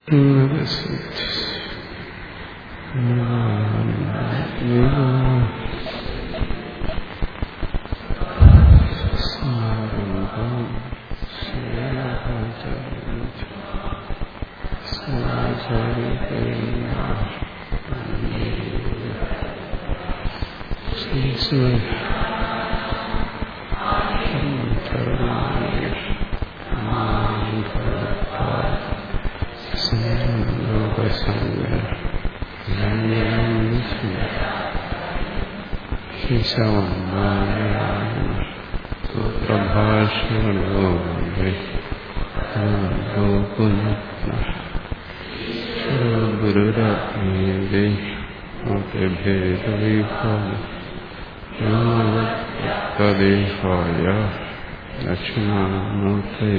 പ്രഭാഷണോ ഗുരുരേ ഭേദവിഭാഗ ദക്ഷിണാമൂർത്തേ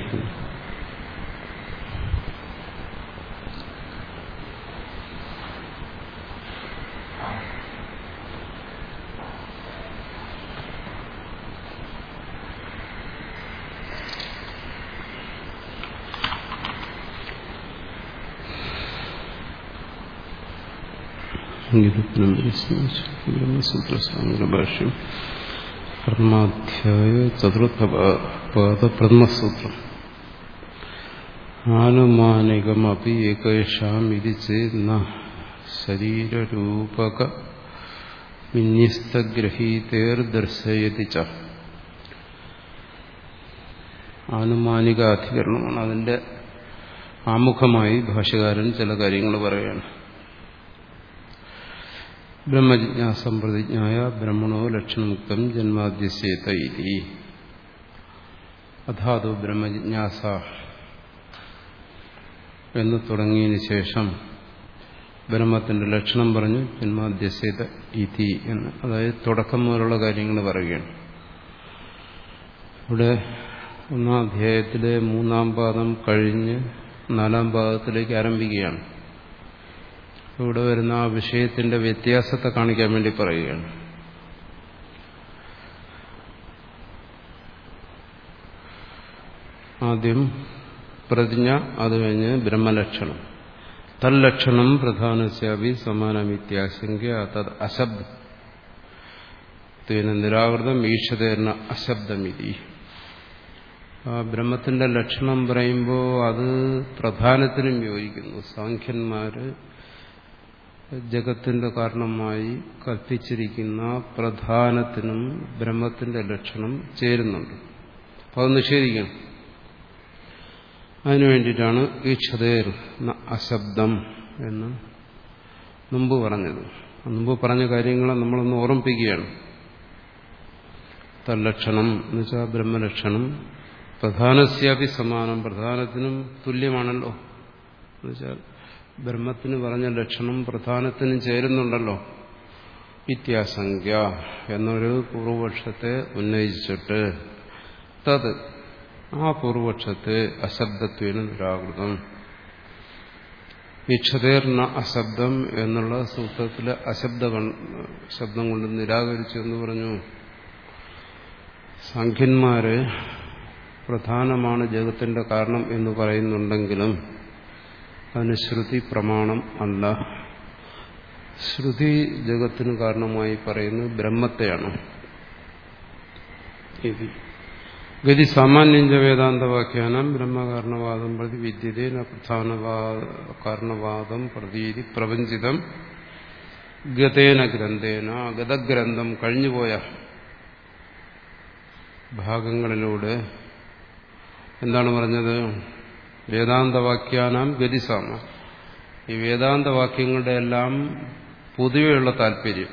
ബ്രഹ്മസൂത്രസാങ്കരഭാഷ്യം കർമാധ്യായ ചതുർത്ഥ പാദബ്രഹ്മസൂത്രം ആനുമാനികമപി ഏകേഷാം ഇതി ചേന്ന ശരീരരൂപക വിന്യസ്തഗ്രഹീതേർദർശയതി ച ആനുമാനിക അധികരണമാണ് അതിന്റെ ആമുഖമായി ഭാഷകാരൻ ചില കാര്യങ്ങൾ പറയുകയാണ് ബ്രഹ്മജിജ്ഞാസം പ്രതിജ്ഞായ ബ്രഹ്മണോ ലക്ഷണമുക്തം ജന്മാദ്യസ്യേത ഇതി അഥാതു ബ്രഹ്മജിജ്ഞാസ എന്ന് തുടങ്ങിയതിന് ശേഷം ബ്രഹ്മത്തിന്റെ ലക്ഷണം പറഞ്ഞു ജന്മാദ്യസ്യത ഇതി എന്ന് അതായത് തുടക്കം മുതലുള്ള കാര്യങ്ങൾ പറയുകയാണ് ഇവിടെ ഒന്നാം അധ്യായത്തിലെ മൂന്നാം പാദം കഴിഞ്ഞ് നാലാം പാദത്തിലേക്ക് ആരംഭിക്കുകയാണ് ഇവിടെ വരുന്ന ആ വിഷയത്തിന്റെ വ്യത്യാസത്തെ കാണിക്കാൻ വേണ്ടി പറയുകയാണ് ആദ്യം പ്രതിജ്ഞ അത് കഴിഞ്ഞ് ബ്രഹ്മലക്ഷണം തല്ലക്ഷണം പ്രധാനസ്യാപി സമാനമിത്യാശങ്ക തത് അശബ്ദ നിരാകൃതം ഈക്ഷതേർണ അശബ്ദമിതി ആ ബ്രഹ്മത്തിന്റെ ലക്ഷണം പറയുമ്പോൾ അത് പ്രധാനത്തിനും യോജിക്കുന്നു സാഖ്യന്മാര് ജഗത്തിന്റെ കാരണമായി കൽപ്പിച്ചിരിക്കുന്ന പ്രധാനത്തിനും ബ്രഹ്മത്തിന്റെ ലക്ഷണം ചേരുന്നുണ്ട് അപ്പോൾ അത് നിഷേധിക്കണം അതിനു വേണ്ടിയിട്ടാണ് ഈക്ഷതേർ അശബ്ദം എന്ന് മുമ്പ് പറഞ്ഞത് മുമ്പ് പറഞ്ഞ കാര്യങ്ങളെ നമ്മളൊന്ന് ഓർമ്മിപ്പിക്കുകയാണ് തല്ലക്ഷണം എന്ന് വെച്ചാൽ ബ്രഹ്മലക്ഷണം പ്രധാനസ്യാപി സമാനം പ്രധാനത്തിനും തുല്യമാണല്ലോ എന്നുവെച്ചാൽ ബ്രഹ്മത്തിന് പറഞ്ഞ ലക്ഷണം പ്രധാനത്തിനും ചേരുന്നുണ്ടല്ലോ വിത്യാസംഖ്യ എന്നൊരു പൂർവപക്ഷത്തെ ഉന്നയിച്ചിട്ട് തത് ആ പൂർവപക്ഷത്തെ അശബ്ദത്വേന നിരാകൃതം വിക്ഷതേർണ അശബ്ദം എന്നുള്ള സൂത്രത്തിലെ അശബ്ദ ശബ്ദം കൊണ്ട് നിരാകരിച്ചു എന്ന് പറഞ്ഞു സംഖ്യന്മാര് പ്രധാനമാണ് ജഗത്തിന്റെ കാരണം എന്ന് പറയുന്നുണ്ടെങ്കിലും അതിന് ശ്രുതി പ്രമാണം അല്ല ശ്രുതി ജഗത്തിന് കാരണമായി പറയുന്നത് ബ്രഹ്മത്തെയാണ് ഗതി സാമാന്യഞ്ച വേദാന്തവാഖ്യാനം ബ്രഹ്മകാരണവാദം പ്രതി വിദ്യതേന പ്രധാനവാദ കാരണവാദം പ്രതീതി പ്രപഞ്ചിതം ഗതേന ഗ്രന്ഥേന ഗതഗ്രന്ഥം കഴിഞ്ഞുപോയ ഭാഗങ്ങളിലൂടെ എന്താണ് പറഞ്ഞത് വേദാന്തവാക്യാനാം ഗതിസാമ ഈ വേദാന്തവാക്യങ്ങളുടെ എല്ലാം പൊതുവെയുള്ള താല്പര്യം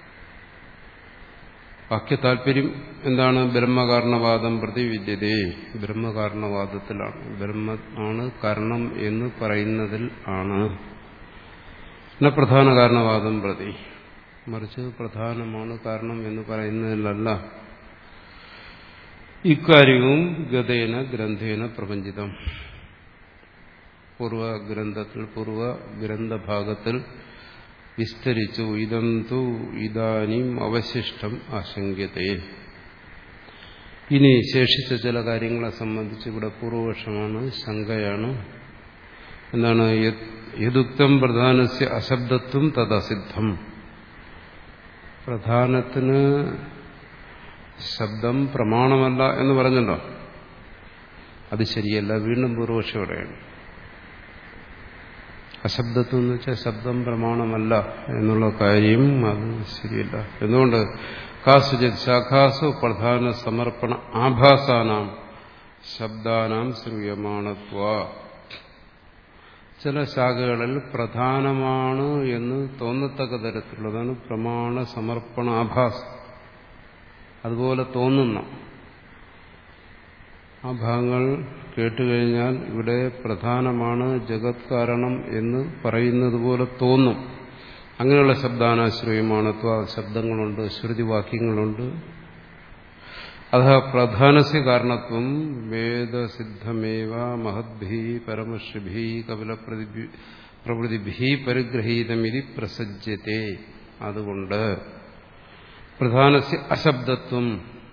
വാക്യ താല്പര്യം എന്താണ് ബ്രഹ്മകാരണവാദം പ്രതി വിദ്യതേ ബ്രഹ്മകാരണവാദത്തിലാണ് ബ്രഹ്മ ആണ് കാരണം എന്ന് പറയുന്നതിൽ ആണ് എന്ന പ്രധാന കാരണവാദം പ്രതി മറിച്ച് പ്രധാനമാണ് കാരണം എന്ന് പറയുന്നതിലല്ല ഇക്കാര്യവും ഗതേന ഗ്രന്ഥേന പ്രപഞ്ചിതം പൂർവ ഗ്രന്ഥത്തിൽ പൂർവ ഗ്രന്ഥഭാഗത്തിൽ വിസ്തരിച്ചു ഇതം തു ഇതാനും അവശിഷ്ടം ആശങ്കത്തെ ഇനി ശേഷിച്ച ചില കാര്യങ്ങളെ സംബന്ധിച്ച് ഇവിടെ പൂർവപക്ഷമാണ് ശങ്കയാണ് എന്താണ് യദുക്തം പ്രധാനസ്യ അശബ്ദത്വം തദസിദ്ധം പ്രധാനത്തിന് ശബ്ദം പ്രമാണമല്ല എന്ന് പറഞ്ഞല്ലോ അത് ശരിയല്ല വീണ്ടും പൂർവക്ഷി പറയണം അശബ്ദത്വം എന്ന് വെച്ചാൽ ശബ്ദം പ്രമാണമല്ല എന്നുള്ള കാര്യം അത് ശരിയല്ല എന്തുകൊണ്ട് കാസുചിത് ശാഖാസു പ്രധാന സമർപ്പണ ആഭാസാനാം ശബ്ദാനാം ശ്രൂയമാണത്വ ചില ശാഖകളിൽ പ്രധാനമാണ് എന്ന് തോന്നത്തക്ക തരത്തിലുള്ളതാണ് പ്രമാണ സമർപ്പണ ആഭാസം അതുപോലെ തോന്നുന്ന ആ ഭാഗങ്ങൾ കേട്ടുകഴിഞ്ഞാൽ ഇവിടെ പ്രധാനമാണ് ജഗത് കാരണം എന്ന് പറയുന്നത് പോലെ തോന്നും അങ്ങനെയുള്ള ശബ്ദാനാശ്രയമാണ് ശബ്ദങ്ങളുണ്ട് ശ്രുതിവാക്യങ്ങളുണ്ട് അത പ്രധാനസ്യ കാരണത്വം വേദസിദ്ധമേവ മഹദ്ഭി പരമർഷിഭി കപിലപ്രതി പ്രവൃത്തിഭി പരിഗ്രഹീതമിതി പ്രസജ്യത്തെ അതുകൊണ്ട് പ്രധാനസ്യ അശബ്ദത്വം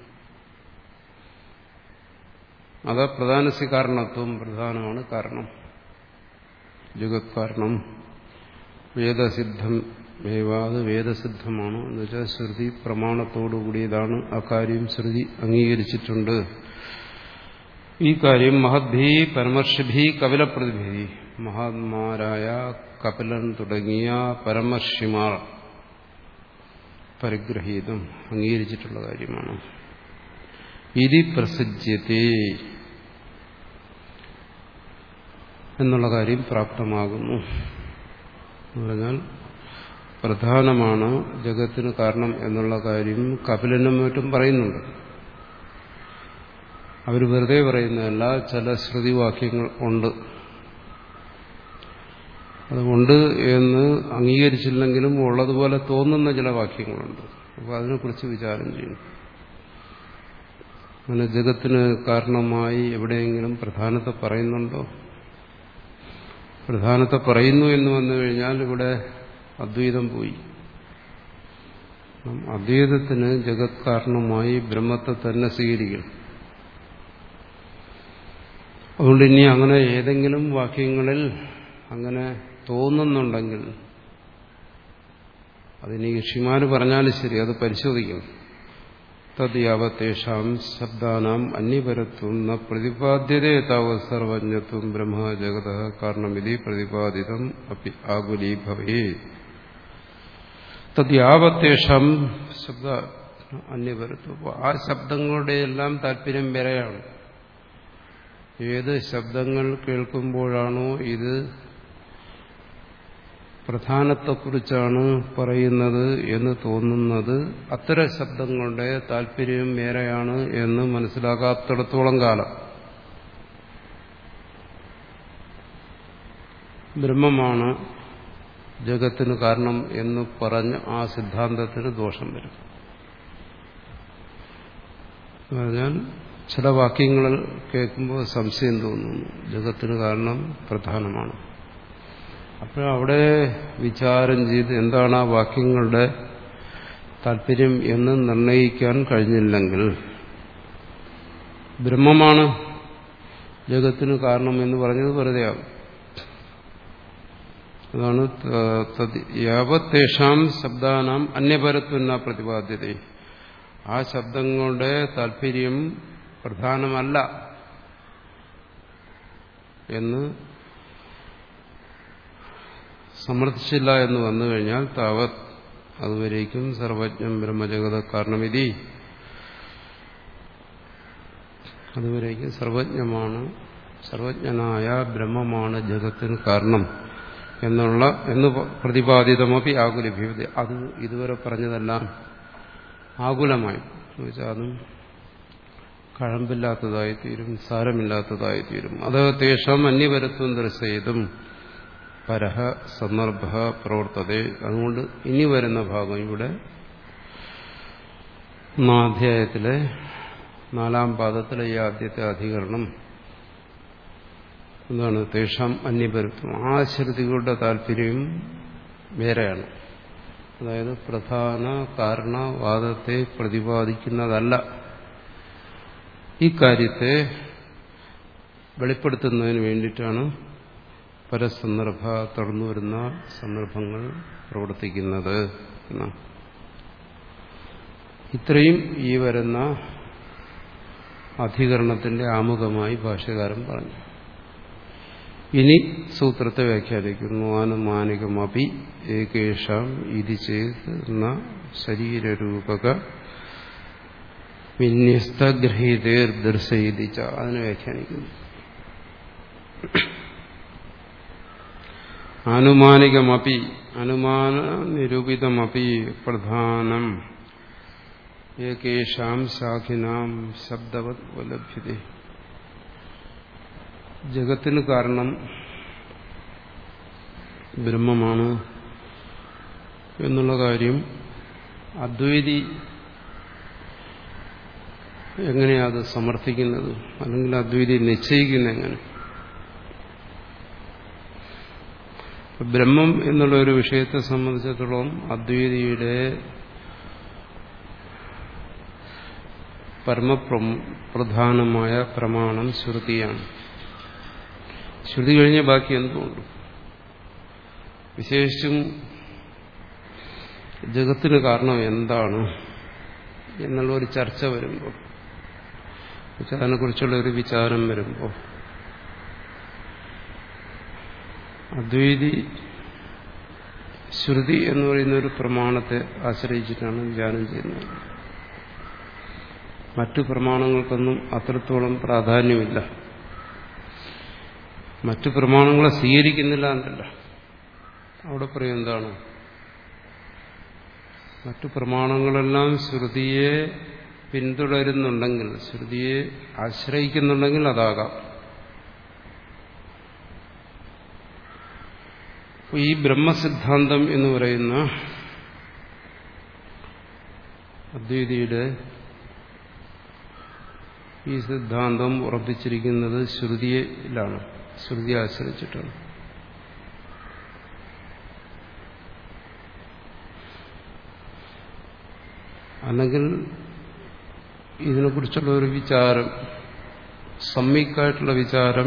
അത് പ്രധാനസ്യ കാരണത്വം പ്രധാനമാണ് കാരണം ജഗത് കാരണം വേദസിദ്ധം അത് വേദസിദ്ധമാണ് എന്ന് വെച്ചാൽ ശ്രുതി പ്രമാണത്തോടു കൂടിയതാണ് ആ കാര്യം ശ്രുതി അംഗീകരിച്ചിട്ടുണ്ട് ഈ കാര്യം മഹദ്ഭി പരമർഷിഭി കപിലപ്രതിഭി മഹാത്മാരായ കപിലൻ തുടങ്ങിയ പരമർഷിമാർ പരിഗ്രഹീതം അംഗീകരിച്ചിട്ടുള്ള കാര്യമാണ് ഇതി പ്രസജ്യത്തെ എന്നുള്ള കാര്യം പ്രാപ്തമാകുന്നു എന്ന് പറഞ്ഞാൽ പ്രധാനമാണ് ജഗത്തിന് കാരണം എന്നുള്ള കാര്യം കപിലനും മറ്റും പറയുന്നുണ്ട് അവർ വെറുതെ പറയുന്നതല്ല ചില ശ്രുതിവാക്യങ്ങൾ ഉണ്ട് അതുകൊണ്ട് എന്ന് അംഗീകരിച്ചില്ലെങ്കിലും ഉള്ളതുപോലെ തോന്നുന്ന ചില വാക്യങ്ങളുണ്ട് അപ്പോൾ അതിനെക്കുറിച്ച് വിചാരം ചെയ്യും അങ്ങനെ ജഗത്തിന് കാരണമായി എവിടെയെങ്കിലും പ്രധാനത്തെ പറയുന്നുണ്ടോ പ്രധാനത്തെ പറയുന്നു എന്ന് വന്നു കഴിഞ്ഞാൽ ഇവിടെ അദ്വൈതം പോയി അദ്വൈതത്തിന് ജഗത് കാരണമായി ബ്രഹ്മത്തെ തന്നെ സ്വീകരിക്കണം അതുകൊണ്ട് ഇനി അങ്ങനെ ഏതെങ്കിലും വാക്യങ്ങളിൽ അങ്ങനെ തോന്നുന്നുണ്ടെങ്കിൽ അതിനി ഋഷിമാര് പറഞ്ഞാലും ശരി അത് പരിശോധിക്കണം തത് യാവത്തേഷാം ശബ്ദാനാം അന്യപരത്വം ന പ്രതിപാദ്യതേ താവത് സർവജ്ഞത്വം ബ്രഹ്മ ജഗത കാരണമിതി പ്രതിപാദിതം അപ്പി ആകുലീഭവേ തത് യാവത്തേഷാം ശബ്ദ അന്യപരത്വം ആ ശബ്ദങ്ങളുടെ എല്ലാം താല്പര്യം വേറെയാണ് ഏത് ശബ്ദങ്ങൾ കേൾക്കുമ്പോഴാണോ ഇത് പ്രധാനത്തെക്കുറിച്ചാണ് പറയുന്നത് എന്ന് തോന്നുന്നത് അത്തരം ശബ്ദങ്ങളുടെ താല്പര്യം വേറെയാണ് എന്ന് മനസ്സിലാക്കാത്തിടത്തോളം കാലം ബ്രഹ്മമാണ് ജഗത്തിന് കാരണം എന്ന് പറഞ്ഞ് ആ സിദ്ധാന്തത്തിന് ദോഷം വരും പറഞ്ഞാൽ ചില വാക്യങ്ങൾ കേൾക്കുമ്പോൾ സംശയം തോന്നുന്നു ജഗത്തിന് കാരണം പ്രധാനമാണ് അപ്പോൾ അവിടെ വിചാരം ചെയ്ത് എന്താണ് ആ വാക്യങ്ങളുടെ താല്പര്യം എന്ന് നിർണയിക്കാൻ കഴിഞ്ഞില്ലെങ്കിൽ ബ്രഹ്മമാണ് ജഗത്തിന് കാരണം എന്ന് പറഞ്ഞത് വെറുതെയാകും അതാണ് യാവത്തേഷാം ശബ്ദാനാം അന്യപരത്വന്ന പ്രതിപാദ്യത ആ ശബ്ദങ്ങളുടെ താല്പര്യം പ്രധാനമല്ല എന്ന് സമർത്ഥിച്ചില്ല എന്ന് വന്നു കഴിഞ്ഞാൽ താവത് അതുവരേക്കും സർവജ്ഞം ബ്രഹ്മജഗത കാരണമിതി അതുവരേക്കും സർവജ്ഞമാണ് സർവജ്ഞനായ ബ്രഹ്മമാണ് ജഗത്തിന് കാരണം എന്നുള്ള എന്ന് പ്രതിപാദിതമൊക്കെ ആകുലഭ്യത അത് ഇതുവരെ പറഞ്ഞതെല്ലാം ആകുലമായി ചോദിച്ചാൽ അതും കഴമ്പില്ലാത്തതായി തീരും സാരമില്ലാത്തതായി തീരും അത് തേഷം അന്യപരത്വം ദർശയതും പരഹ സന്ദർഭ പ്രവർത്തത അതുകൊണ്ട് ഇനി വരുന്ന ഭാഗം ഇവിടെ അധ്യായത്തിലെ നാലാം പാദത്തിലെ ഈ ആദ്യത്തെ അധികരണം എന്താണ് തേഷാം അന്യപരത്വം ആ ശ്രുതികളുടെ താല്പര്യം വേറെയാണ് അതായത് പ്രധാന കാരണവാദത്തെ പ്രതിപാദിക്കുന്നതല്ല ഈ കാര്യത്തെ വെളിപ്പെടുത്തുന്നതിന് വേണ്ടിയിട്ടാണ് പരസന്ദർഭ തുടർന്നു വരുന്ന സന്ദർഭങ്ങൾ പ്രവർത്തിക്കുന്നത് എന്നാണ് ഇത്രയും ഈ വരുന്ന അധികരണത്തിന്റെ ആമുഖമായി ഭാഷ്യകാരൻ പറഞ്ഞു ഇനി സൂത്രത്തെ വ്യാഖ്യാനിക്കുന്നു ആനുമാനികമപി ഏകേഷാം ഇതി ചേർന്ന ശരീരരൂപക വിന്യസ്തഗ്രഹീതേർ ദർശയിച്ച അതിനെ വ്യാഖ്യാനിക്കുന്നു ആനുമാനികമപി അനുമാന നിരൂപിതമപി പ്രധാനം ഏകേഷാം ശാഖിനാം ശബ്ദവത് ഉപലഭ്യത ജഗത്തിന് കാരണം ബ്രഹ്മമാണ് എന്നുള്ള കാര്യം അദ്വൈതി എങ്ങനെയാ അത് സമർത്ഥിക്കുന്നത് അല്ലെങ്കിൽ അദ്വൈതി നിശ്ചയിക്കുന്നത് എങ്ങനെ ബ്രഹ്മം എന്നുള്ള ഒരു വിഷയത്തെ സംബന്ധിച്ചിടത്തോളം അദ്വൈതിയുടെ പരമപ്രധാനമായ പ്രമാണം ശ്രുതിയാണ് ശ്രുതി കഴിഞ്ഞ ബാക്കി എന്തുകൊണ്ട് വിശേഷിച്ചും ജഗത്തിന് കാരണം എന്താണ് എന്നുള്ള ഒരു ചർച്ച വരുമ്പോൾ അതിനെക്കുറിച്ചുള്ള ഒരു വിചാരം വരുമ്പോൾ അദ്വൈതി ശ്രുതി എന്ന് പറയുന്ന ഒരു പ്രമാണത്തെ ആശ്രയിച്ചിട്ടാണ് ധ്യാനം ചെയ്യുന്നത് മറ്റു പ്രമാണങ്ങൾക്കൊന്നും അത്രത്തോളം പ്രാധാന്യമില്ല മറ്റു പ്രമാണങ്ങളെ സ്വീകരിക്കുന്നില്ല എന്നല്ല അവിടെ പറയും എന്താണ് മറ്റു പ്രമാണങ്ങളെല്ലാം ശ്രുതിയെ പിന്തുടരുന്നുണ്ടെങ്കിൽ ശ്രുതിയെ ആശ്രയിക്കുന്നുണ്ടെങ്കിൽ അതാകാം ഈ ബ്രഹ്മസിദ്ധാന്തം എന്ന് പറയുന്ന അദ്വൈതിയുടെ ഈ സിദ്ധാന്തം ഉറപ്പിച്ചിരിക്കുന്നത് ശ്രുതിയിലാണ് ശ്രുതിയെ ആശ്രയിച്ചിട്ടാണ് അല്ലെങ്കിൽ ഇതിനെക്കുറിച്ചുള്ള ഒരു വിചാരം സമ്മിക്കായിട്ടുള്ള വിചാരം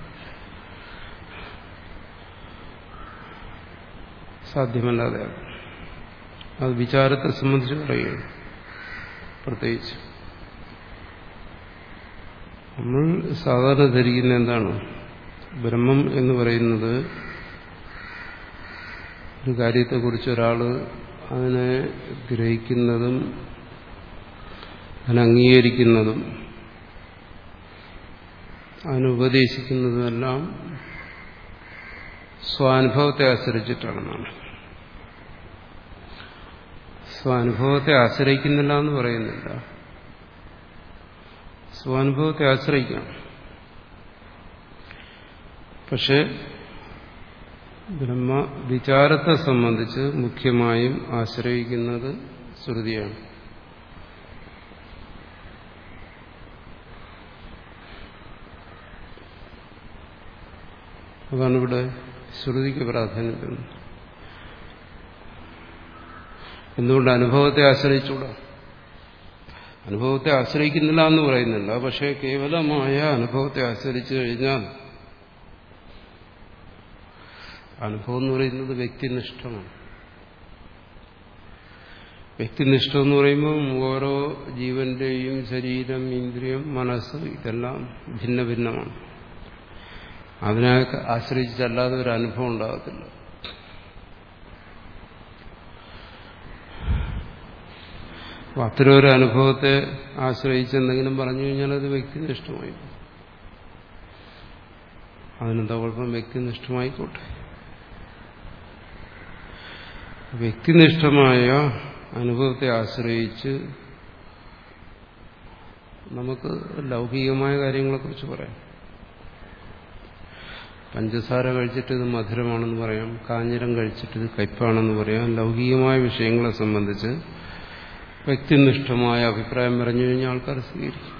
സാധ്യമല്ലാതെ അത് വിചാരത്തെ സംബന്ധിച്ച് പറയുകയാണ് പ്രത്യേകിച്ച് നമ്മൾ സാധാരണ ധരിക്കുന്ന എന്താണ് ബ്രഹ്മം എന്ന് പറയുന്നത് ഒരു കാര്യത്തെക്കുറിച്ച് ഒരാൾ അതിനെ ഗ്രഹിക്കുന്നതും അതിനെ അംഗീകരിക്കുന്നതും അതിനുപദേശിക്കുന്നതുമെല്ലാം സ്വാനുഭവത്തെ ആശ്രയിച്ചിട്ടാണെന്നാണ് സ്വാനുഭവത്തെ ആശ്രയിക്കുന്നില്ല എന്ന് പറയുന്നില്ല സ്വാനുഭവത്തെ ആശ്രയിക്കാം പക്ഷെ ബ്രഹ്മ വിചാരത്തെ സംബന്ധിച്ച് മുഖ്യമായും ആശ്രയിക്കുന്നത് ശ്രുതിയാണ് അതാണ് ഇവിടെ ശ്രുതിക്ക് പ്രാധാന്യം തരുന്നത് എന്തുകൊണ്ട് അനുഭവത്തെ ആശ്രയിച്ചൂടാ അനുഭവത്തെ ആശ്രയിക്കുന്നില്ല എന്ന് പറയുന്നില്ല പക്ഷേ കേവലമായ അനുഭവത്തെ ആശ്രയിച്ചു കഴിഞ്ഞാൽ അനുഭവം എന്ന് പറയുന്നത് വ്യക്തിനിഷ്ഠമാണ് വ്യക്തിനിഷ്ഠം എന്ന് പറയുമ്പോൾ ഓരോ ജീവന്റെയും ശരീരം ഇന്ദ്രിയം മനസ്സ് ഇതെല്ലാം ഭിന്ന ഭിന്നമാണ് അതിനെ ആശ്രയിച്ചല്ലാതെ ഒരു അനുഭവം ഉണ്ടാകത്തില്ല അപ്പൊ അത്തരം ഒരു അനുഭവത്തെ ആശ്രയിച്ച് എന്തെങ്കിലും പറഞ്ഞു കഴിഞ്ഞാൽ അത് വ്യക്തിനിഷ്ഠമായി അതിനെന്താ കുഴപ്പം വ്യക്തിനിഷ്ഠമായിക്കോട്ടെ വ്യക്തിനിഷ്ഠമായ അനുഭവത്തെ ആശ്രയിച്ച് നമുക്ക് ലൗകികമായ കാര്യങ്ങളെക്കുറിച്ച് പറയാം പഞ്ചസാര കഴിച്ചിട്ട് ഇത് മധുരമാണെന്ന് പറയാം കാഞ്ഞിരം കഴിച്ചിട്ട് ഇത് കയ്പാണെന്ന് പറയാം ലൗകികമായ വിഷയങ്ങളെ സംബന്ധിച്ച് വ്യക്തിനിഷ്ഠമായ അഭിപ്രായം പറഞ്ഞു കഴിഞ്ഞാൽ ആൾക്കാർ സ്വീകരിക്കും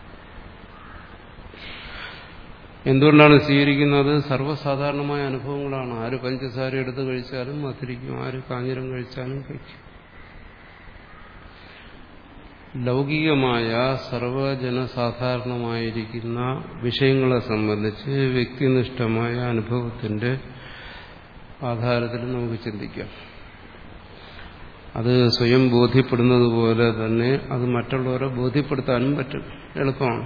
എന്തുകൊണ്ടാണ് സ്വീകരിക്കുന്നത് സർവ്വസാധാരണമായ അനുഭവങ്ങളാണ് ആര് പഞ്ചസാര എടുത്ത് കഴിച്ചാലും മധുരിക്കും ആര് കാഞ്ഞിരം കഴിച്ചാലും കഴിക്കും ലൗകികമായ സർവജനസാധാരണമായിരിക്കുന്ന വിഷയങ്ങളെ സംബന്ധിച്ച് വ്യക്തിനിഷ്ഠമായ അനുഭവത്തിന്റെ ആധാരത്തിൽ നമുക്ക് ചിന്തിക്കാം അത് സ്വയം ബോധ്യപ്പെടുന്നത് പോലെ തന്നെ അത് മറ്റുള്ളവരെ ബോധ്യപ്പെടുത്താനും പറ്റും എളുപ്പമാണ്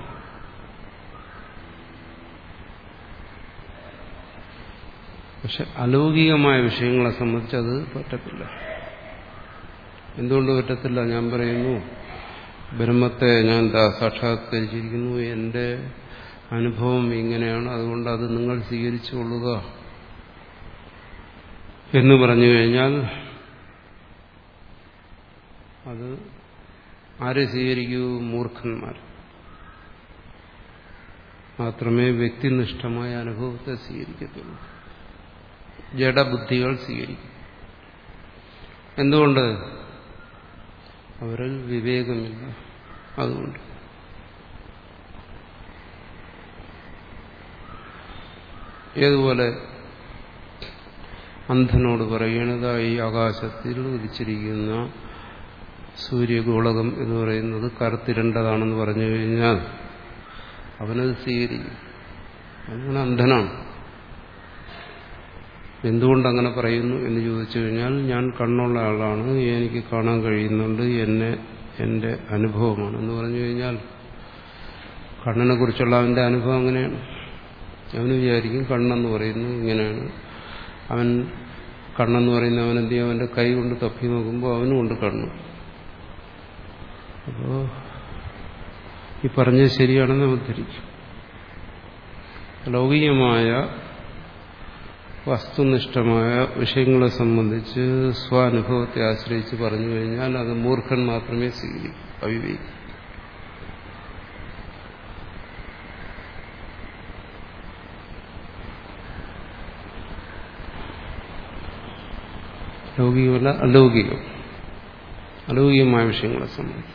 പക്ഷെ അലൗകികമായ വിഷയങ്ങളെ സംബന്ധിച്ച് അത് പറ്റത്തില്ല എന്തുകൊണ്ട് പറ്റത്തില്ല ഞാൻ പറയുന്നു ബ്രഹ്മത്തെ ഞാൻ സാക്ഷാത്കരിച്ചിരിക്കുന്നു എന്റെ അനുഭവം ഇങ്ങനെയാണ് അതുകൊണ്ട് അത് നിങ്ങൾ സ്വീകരിച്ചുകൊള്ളുക എന്ന് പറഞ്ഞു കഴിഞ്ഞാൽ അത് ആരെ സ്വീകരിക്കൂ മൂർഖന്മാർ മാത്രമേ വ്യക്തിനിഷ്ഠമായ അനുഭവത്തെ സ്വീകരിക്കത്തുള്ളൂ ജഡബുദ്ധികൾ സ്വീകരിക്കും എന്തുകൊണ്ട് അവരിൽ വിവേകമില്ല അതുകൊണ്ട് ഏതുപോലെ അന്ധനോട് പറയണത് ഈ ആകാശത്തിൽ ഉദിച്ചിരിക്കുന്ന സൂര്യഗോളകം എന്ന് പറയുന്നത് കറുത്തിരണ്ടതാണെന്ന് പറഞ്ഞു കഴിഞ്ഞാൽ അവനത് സ്വീകരിക്കും അവൻ അന്ധനാണ് എന്തുകൊണ്ടങ്ങനെ പറയുന്നു എന്ന് ചോദിച്ചു കഴിഞ്ഞാൽ ഞാൻ കണ്ണുള്ള ആളാണ് എനിക്ക് കാണാൻ കഴിയുന്നുണ്ട് എന്നെ എന്റെ അനുഭവമാണ് എന്ന് പറഞ്ഞു കഴിഞ്ഞാൽ കണ്ണിനെ കുറിച്ചുള്ള അവന്റെ അനുഭവം അങ്ങനെയാണ് അവന് വിചാരിക്കും കണ്ണെന്ന് പറയുന്നു ഇങ്ങനെയാണ് അവൻ കണ്ണെന്ന് പറയുന്ന അവൻ എന്ത് ചെയ്യും അവന്റെ കൈ കൊണ്ട് തപ്പി നോക്കുമ്പോൾ അവനും കൊണ്ട് കണ്ണു അപ്പോ ഈ പറഞ്ഞത് ശരിയാണെന്ന് ഉദ്ധരിക്കും ലൗകികമായ വസ്തുനിഷ്ഠമായ വിഷയങ്ങളെ സംബന്ധിച്ച് സ്വാനുഭവത്തെ ആശ്രയിച്ച് പറഞ്ഞു കഴിഞ്ഞാൽ അത് മൂർഖൻ മാത്രമേ സ്വീകരിക്കൂ അവിവേകി ലൗകികമല്ല അലൗകികം അലൗകികമായ വിഷയങ്ങളെ സംബന്ധിച്ച്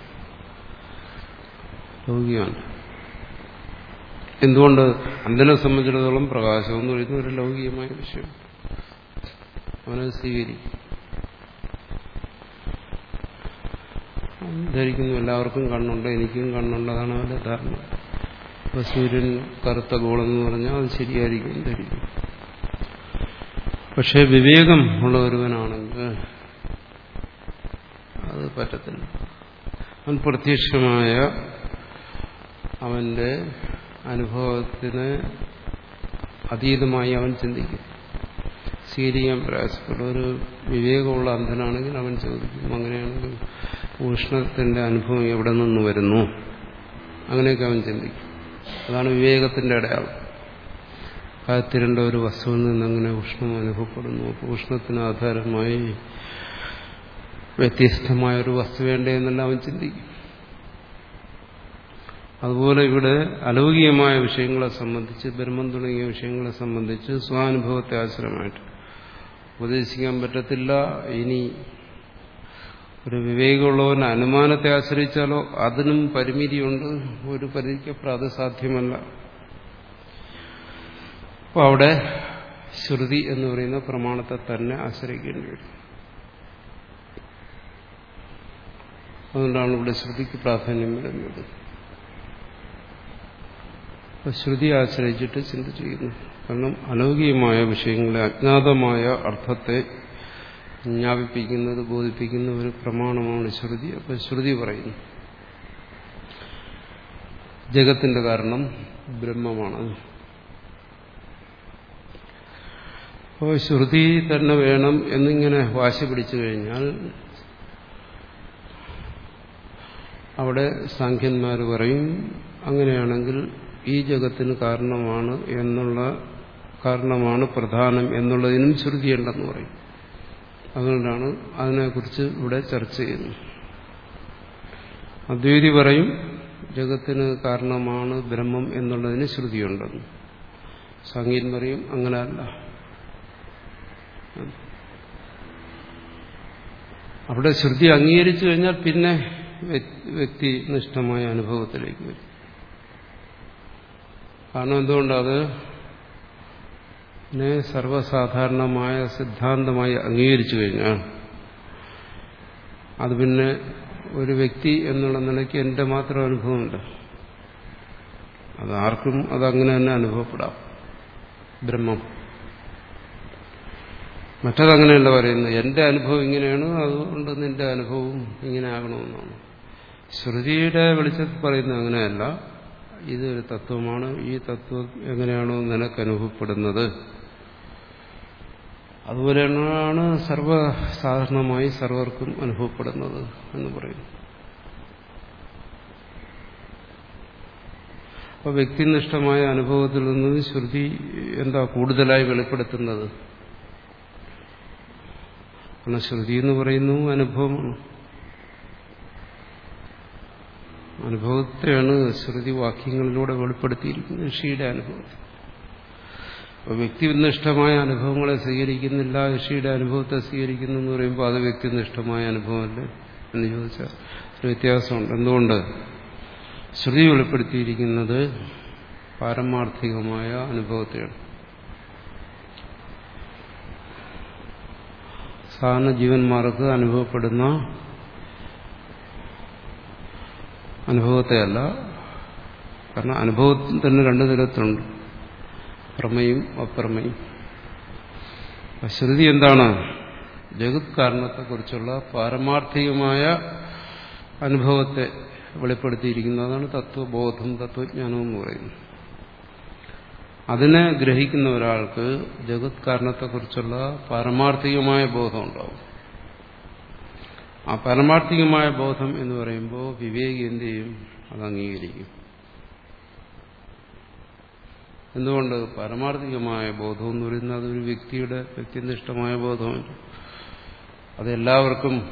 ലൗകികമല്ല എന്തുകൊണ്ട് അന്ധനെ സംബന്ധിച്ചിടത്തോളം പ്രകാശം എന്ന് പറയുന്ന ഒരു ലൗകികമായ വിഷയം അവനത് സ്വീകരിക്കും ധരിക്കുന്നു എല്ലാവർക്കും കണ്ണുണ്ട് എനിക്കും കണ്ണുണ്ട് അതാണ് അവന്റെ ധാരണ ഇപ്പൊ സൂര്യൻ കറുത്ത ഗോളെന്ന് പറഞ്ഞാൽ അത് ശരിയായിരിക്കും ധരിക്കും പക്ഷെ വിവേകം ഉള്ള ഒരുവനാണെങ്കിൽ അത് പറ്റത്തില്ല അവൻ പ്രത്യക്ഷമായ അവന്റെ അനുഭവത്തിന് അതീതമായി അവൻ ചിന്തിക്കും സ്വീകരിക്കാൻ പ്രയാസപ്പെടും ഒരു വിവേകമുള്ള അന്ധനാണെങ്കിൽ അവൻ ചോദിക്കും അങ്ങനെയാണെങ്കിൽ ഉഷ്ണത്തിന്റെ അനുഭവം എവിടെ നിന്ന് വരുന്നു അങ്ങനെയൊക്കെ അവൻ ചിന്തിക്കും അതാണ് വിവേകത്തിന്റെ അടയാളം കാത്തിരണ്ട ഒരു വസ്തുവിൽ നിന്ന് അങ്ങനെ ഉഷ്ണം അനുഭവപ്പെടുന്നു അപ്പോൾ ഉഷ്ണത്തിന് ആധാരമായി വ്യത്യസ്തമായ ഒരു വസ്തു വേണ്ടേ എന്നെല്ലാം അവൻ ചിന്തിക്കും അതുപോലെ ഇവിടെ അലൗകികമായ വിഷയങ്ങളെ സംബന്ധിച്ച് ബ്രഹ്മം തുടങ്ങിയ വിഷയങ്ങളെ സംബന്ധിച്ച് സ്വാനുഭവത്തെ ആശ്രയമായിട്ട് ഉപദേശിക്കാൻ പറ്റത്തില്ല ഇനി ഒരു വിവേകമുള്ളവൻ അനുമാനത്തെ ആശ്രയിച്ചാലോ അതിനും പരിമിതിയുണ്ട് ഒരു പരിധിക്കപ്പുറം അത് സാധ്യമല്ല അപ്പോൾ അവിടെ ശ്രുതി എന്ന് പറയുന്ന പ്രമാണത്തെ തന്നെ ആശ്രയിക്കേണ്ടി വരും അതുകൊണ്ടാണ് ഇവിടെ ശ്രുതിക്ക് പ്രാധാന്യം വരുന്നത് അപ്പോൾ ശ്രുതി ആശ്രയിച്ചിട്ട് ചിന്ത ചെയ്യുന്നു കാരണം അലൗകികമായ വിഷയങ്ങളെ അജ്ഞാതമായ അർത്ഥത്തെ ജ്ഞാപിപ്പിക്കുന്നത് ബോധിപ്പിക്കുന്ന ഒരു പ്രമാണമാണ് ശ്രുതി അപ്പോൾ ശ്രുതി പറയുന്നു ജഗത്തിന്റെ കാരണം ബ്രഹ്മമാണ് അപ്പോൾ ശ്രുതി തന്നെ വേണം എന്നിങ്ങനെ വാശി പിടിച്ചു കഴിഞ്ഞാൽ അവിടെ സാഖ്യന്മാർ പറയും അങ്ങനെയാണെങ്കിൽ ഈ ജഗത്തിന് കാരണമാണ് എന്നുള്ള കാരണമാണ് പ്രധാനം എന്നുള്ളതിനും ശ്രുതിയുണ്ടെന്ന് പറയും അതുകൊണ്ടാണ് അതിനെക്കുറിച്ച് ഇവിടെ ചർച്ച ചെയ്യുന്നത് അദ്വൈതി പറയും ജഗത്തിന് കാരണമാണ് ബ്രഹ്മം എന്നുള്ളതിന് ശ്രുതിയുണ്ടെന്ന് സംഗീൻ പറയും അങ്ങനെയല്ല അവിടെ ശ്രുതി അംഗീകരിച്ചു കഴിഞ്ഞാൽ പിന്നെ വ്യക്തിനിഷ്ഠമായ അനുഭവത്തിലേക്ക് വരും കാരണം എന്തുകൊണ്ടത് നെ സർവ്വസാധാരണമായ സിദ്ധാന്തമായി അംഗീകരിച്ചു കഴിഞ്ഞാൽ അത് പിന്നെ ഒരു വ്യക്തി എന്നുള്ള നിലയ്ക്ക് എന്റെ മാത്രം അനുഭവമുണ്ട് അത് ആർക്കും അതങ്ങനെ തന്നെ അനുഭവപ്പെടാം ബ്രഹ്മം മറ്റതങ്ങനെയല്ല പറയുന്നത് എന്റെ അനുഭവം ഇങ്ങനെയാണ് അതുകൊണ്ട് നിന്റെ അനുഭവം ഇങ്ങനെ ആകണമെന്നാണ് ശ്രുതിയുടെ വെളിച്ചത്തിൽ പറയുന്നത് അങ്ങനെയല്ല ഇതൊരു തത്വമാണ് ഈ തത്വം എങ്ങനെയാണോ നിനക്ക് അനുഭവപ്പെടുന്നത് അതുപോലെയാണ് സർവ്വസാധാരണമായി സർവർക്കും അനുഭവപ്പെടുന്നത് എന്ന് പറയുന്നു അപ്പോൾ വ്യക്തിനിഷ്ഠമായ അനുഭവത്തിൽ നിന്ന് ശ്രുതി എന്താ കൂടുതലായി വെളിപ്പെടുത്തുന്നത് കാരണം ശ്രുതി എന്ന് പറയുന്നു അനുഭവമാണ് അനുഭവത്തെയാണ് ശ്രുതി വാക്യങ്ങളിലൂടെ വെളിപ്പെടുത്തിയിരിക്കുന്നത് ഋഷിയുടെ അനുഭവത്തെ അപ്പോൾ വ്യക്തിനിഷ്ഠമായ അനുഭവങ്ങളെ സ്വീകരിക്കുന്നില്ല ഋഷിയുടെ അനുഭവത്തെ സ്വീകരിക്കുന്നു എന്ന് പറയുമ്പോൾ അത് വ്യക്തിനിഷ്ഠമായ അനുഭവമല്ലേ എന്ന് ചോദിച്ചാൽ ഒരു വ്യത്യാസമുണ്ട് എന്തുകൊണ്ട് ശ്രുതി വെളിപ്പെടുത്തിയിരിക്കുന്നത് പാരമാർത്ഥികമായ അനുഭവത്തെയാണ് സാധാരണ ജീവന്മാർക്ക് അനുഭവപ്പെടുന്ന അനുഭവത്തെയല്ല കാരണം അനുഭവത്തിൽ തന്നെ രണ്ടു തരത്തിലുണ്ട് പ്രമയും അപ്രമയും ശ്രുതി എന്താണ് ജഗത് കാരണത്തെക്കുറിച്ചുള്ള പാരമാർത്ഥികമായ അനുഭവത്തെ വെളിപ്പെടുത്തിയിരിക്കുന്നതാണ് തത്വബോധം തത്വജ്ഞാനം എന്ന് പറയുന്നത് അതിനെ ഗ്രഹിക്കുന്ന ഒരാൾക്ക് ജഗത് കാരണത്തെക്കുറിച്ചുള്ള പാരമാർത്ഥികമായ ബോധം ഉണ്ടാവും ആ പരമാർത്ഥികമായ ബോധം എന്ന് പറയുമ്പോൾ വിവേകി എന്ത് ചെയ്യും അത് അംഗീകരിക്കും എന്തുകൊണ്ട് പരമാർത്ഥികമായ ബോധം എന്ന് പറയുന്നത് അതൊരു വ്യക്തിയുടെ വ്യക്തിനിഷ്ഠമായ ബോധമല്ല അതെല്ലാവർക്കും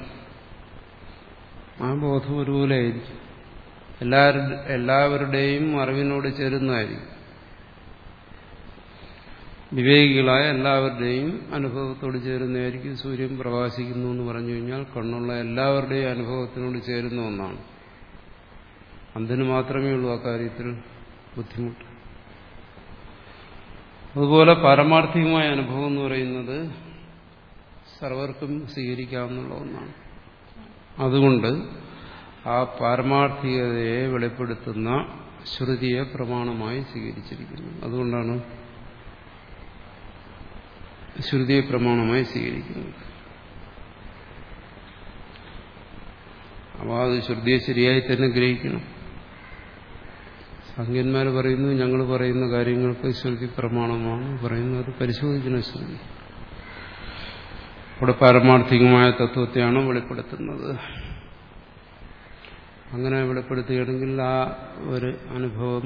ആ ബോധം ഒരുപോലെ ആയിരിക്കും എല്ലാവരുടെ എല്ലാവരുടെയും അറിവിനോട് ചേരുന്നതായിരിക്കും വിവേകികളായ എല്ലാവരുടെയും അനുഭവത്തോട് ചേരുന്നതായിരിക്കും സൂര്യൻ പ്രകാശിക്കുന്നു എന്ന് പറഞ്ഞു കഴിഞ്ഞാൽ കണ്ണുള്ള എല്ലാവരുടെയും അനുഭവത്തിനോട് ചേരുന്ന ഒന്നാണ് അന്തിന് മാത്രമേ ഉള്ളൂ ആ കാര്യത്തിൽ ബുദ്ധിമുട്ട് അതുപോലെ പാരമാർത്ഥികമായ അനുഭവം എന്ന് പറയുന്നത് സർവർക്കും സ്വീകരിക്കാവുന്ന ഒന്നാണ് അതുകൊണ്ട് ആ പാരമാർത്ഥികതയെ വെളിപ്പെടുത്തുന്ന ശ്രുതിയെ പ്രമാണമായി സ്വീകരിച്ചിരിക്കുന്നു അതുകൊണ്ടാണ് ശ്രുതിയെ പ്രമാണമായി സ്വീകരിക്കുന്നത് അപ്പോൾ അത് ശ്രുതിയെ ശരിയായി തന്നെ ഗ്രഹിക്കണം സംഖ്യന്മാർ പറയുന്നു ഞങ്ങൾ പറയുന്ന കാര്യങ്ങൾക്ക് ശ്രുതി പ്രമാണമാണ് പറയുന്നത് അത് പരിശോധിക്കണം ശ്രുതി ഇവിടെ പാരമാർത്ഥികമായ തത്വത്തെയാണ് വെളിപ്പെടുത്തുന്നത് അങ്ങനെ വെളിപ്പെടുത്തുകയാണെങ്കിൽ ആ ഒരു അനുഭവം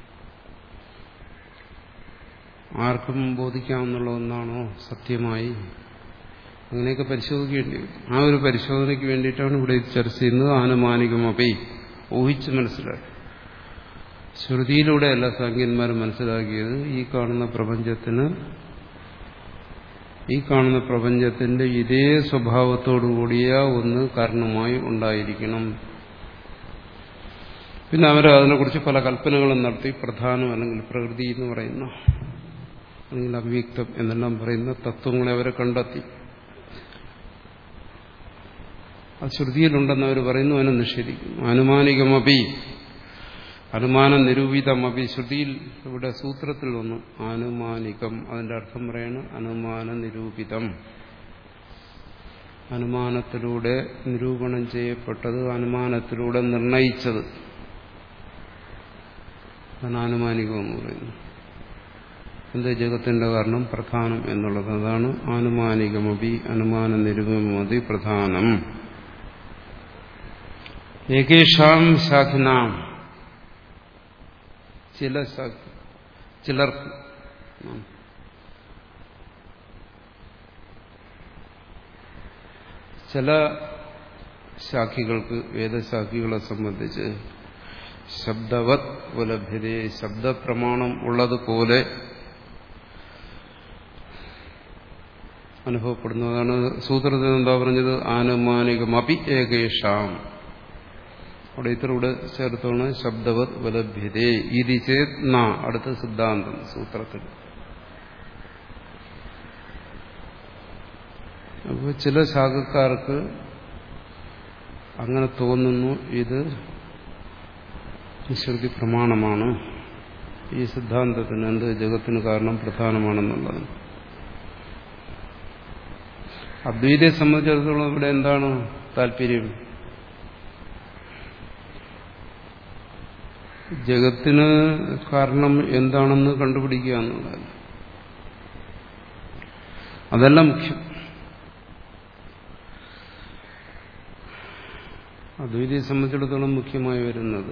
ആർക്കും ബോധിക്കാമെന്നുള്ള ഒന്നാണോ സത്യമായി അങ്ങനെയൊക്കെ പരിശോധിക്കേണ്ടി വരും ആ ഒരു പരിശോധനയ്ക്ക് വേണ്ടിയിട്ടാണ് ഇവിടെ ചർച്ച ചെയ്യുന്നത് ആനുമാനികമപി ഊഹിച്ച് മനസ്സിലാക്കി ശ്രുതിയിലൂടെയല്ല സംഖ്യന്മാർ മനസ്സിലാക്കിയത് ഈ കാണുന്ന പ്രപഞ്ചത്തിന് ഈ കാണുന്ന പ്രപഞ്ചത്തിന്റെ ഇതേ സ്വഭാവത്തോടുകൂടിയ ഒന്ന് കാരണമായി ഉണ്ടായിരിക്കണം പിന്നെ അവർ അതിനെക്കുറിച്ച് പല കൽപ്പനകളും നടത്തി പ്രധാനം അല്ലെങ്കിൽ പ്രകൃതി എന്ന് പറയുന്ന അല്ലെങ്കിൽ അവ്യക്തം എന്നെല്ലാം പറയുന്ന തത്വങ്ങളെ അവരെ കണ്ടെത്തി അത് ശ്രുതിയിലുണ്ടെന്ന് അവർ പറയുന്നു അതിനെ നിഷേധിക്കുന്നു അനുമാനികമപി അനുമാന നിരൂപിതമപി ശ്രുതിയിൽ ഇവിടെ സൂത്രത്തിൽ വന്നു ആനുമാനികം അതിന്റെ അർത്ഥം പറയാണ് അനുമാന നിരൂപിതം അനുമാനത്തിലൂടെ നിരൂപണം ചെയ്യപ്പെട്ടത് അനുമാനത്തിലൂടെ നിർണയിച്ചത് അതാണ് ആനുമാനികം എന്ന് പറയുന്നത് എന്ത് ജഗത്തിന്റെ കാരണം പ്രധാനം എന്നുള്ളത് അതാണ് ആനുമാനികമപി അനുമാന നിരൂപമതി പ്രധാനം ഏകേഷാം ശാഖിനാം ചില ചിലർക്ക് ചില ശാഖികൾക്ക് വേദശാഖികളെ സംബന്ധിച്ച് ശബ്ദവത് ഉപലഭ്യതേ ശബ്ദപ്രമാണം ഉള്ളതുപോലെ അനുഭവപ്പെടുന്നതാണ് സൂത്രത്തിൽ എന്താ പറഞ്ഞത് ആനുമാനികമപി ഏകേഷാം അവിടെ ഇത്രൂടെ ചേർത്താണ് ശബ്ദവത് ഉപലഭ്യതേ ഇതി ചേത് ന അടുത്ത സിദ്ധാന്തം സൂത്രത്തിൽ അപ്പോൾ ചില ശാഖക്കാർക്ക് അങ്ങനെ തോന്നുന്നു ഇത് ശ്രുതി പ്രമാണമാണ് ഈ സിദ്ധാന്തത്തിന് എന്ത് ജഗത്തിന് കാരണം പ്രധാനമാണെന്നുള്ളത് അദ്വൈതയെ സംബന്ധിച്ചിടത്തോളം ഇവിടെ എന്താണ് താല്പര്യം ജഗത്തിന് കാരണം എന്താണെന്ന് കണ്ടുപിടിക്കുക എന്നുള്ളത് അതല്ല മുഖ്യം അദ്വൈതിയെ സംബന്ധിച്ചിടത്തോളം മുഖ്യമായി വരുന്നത്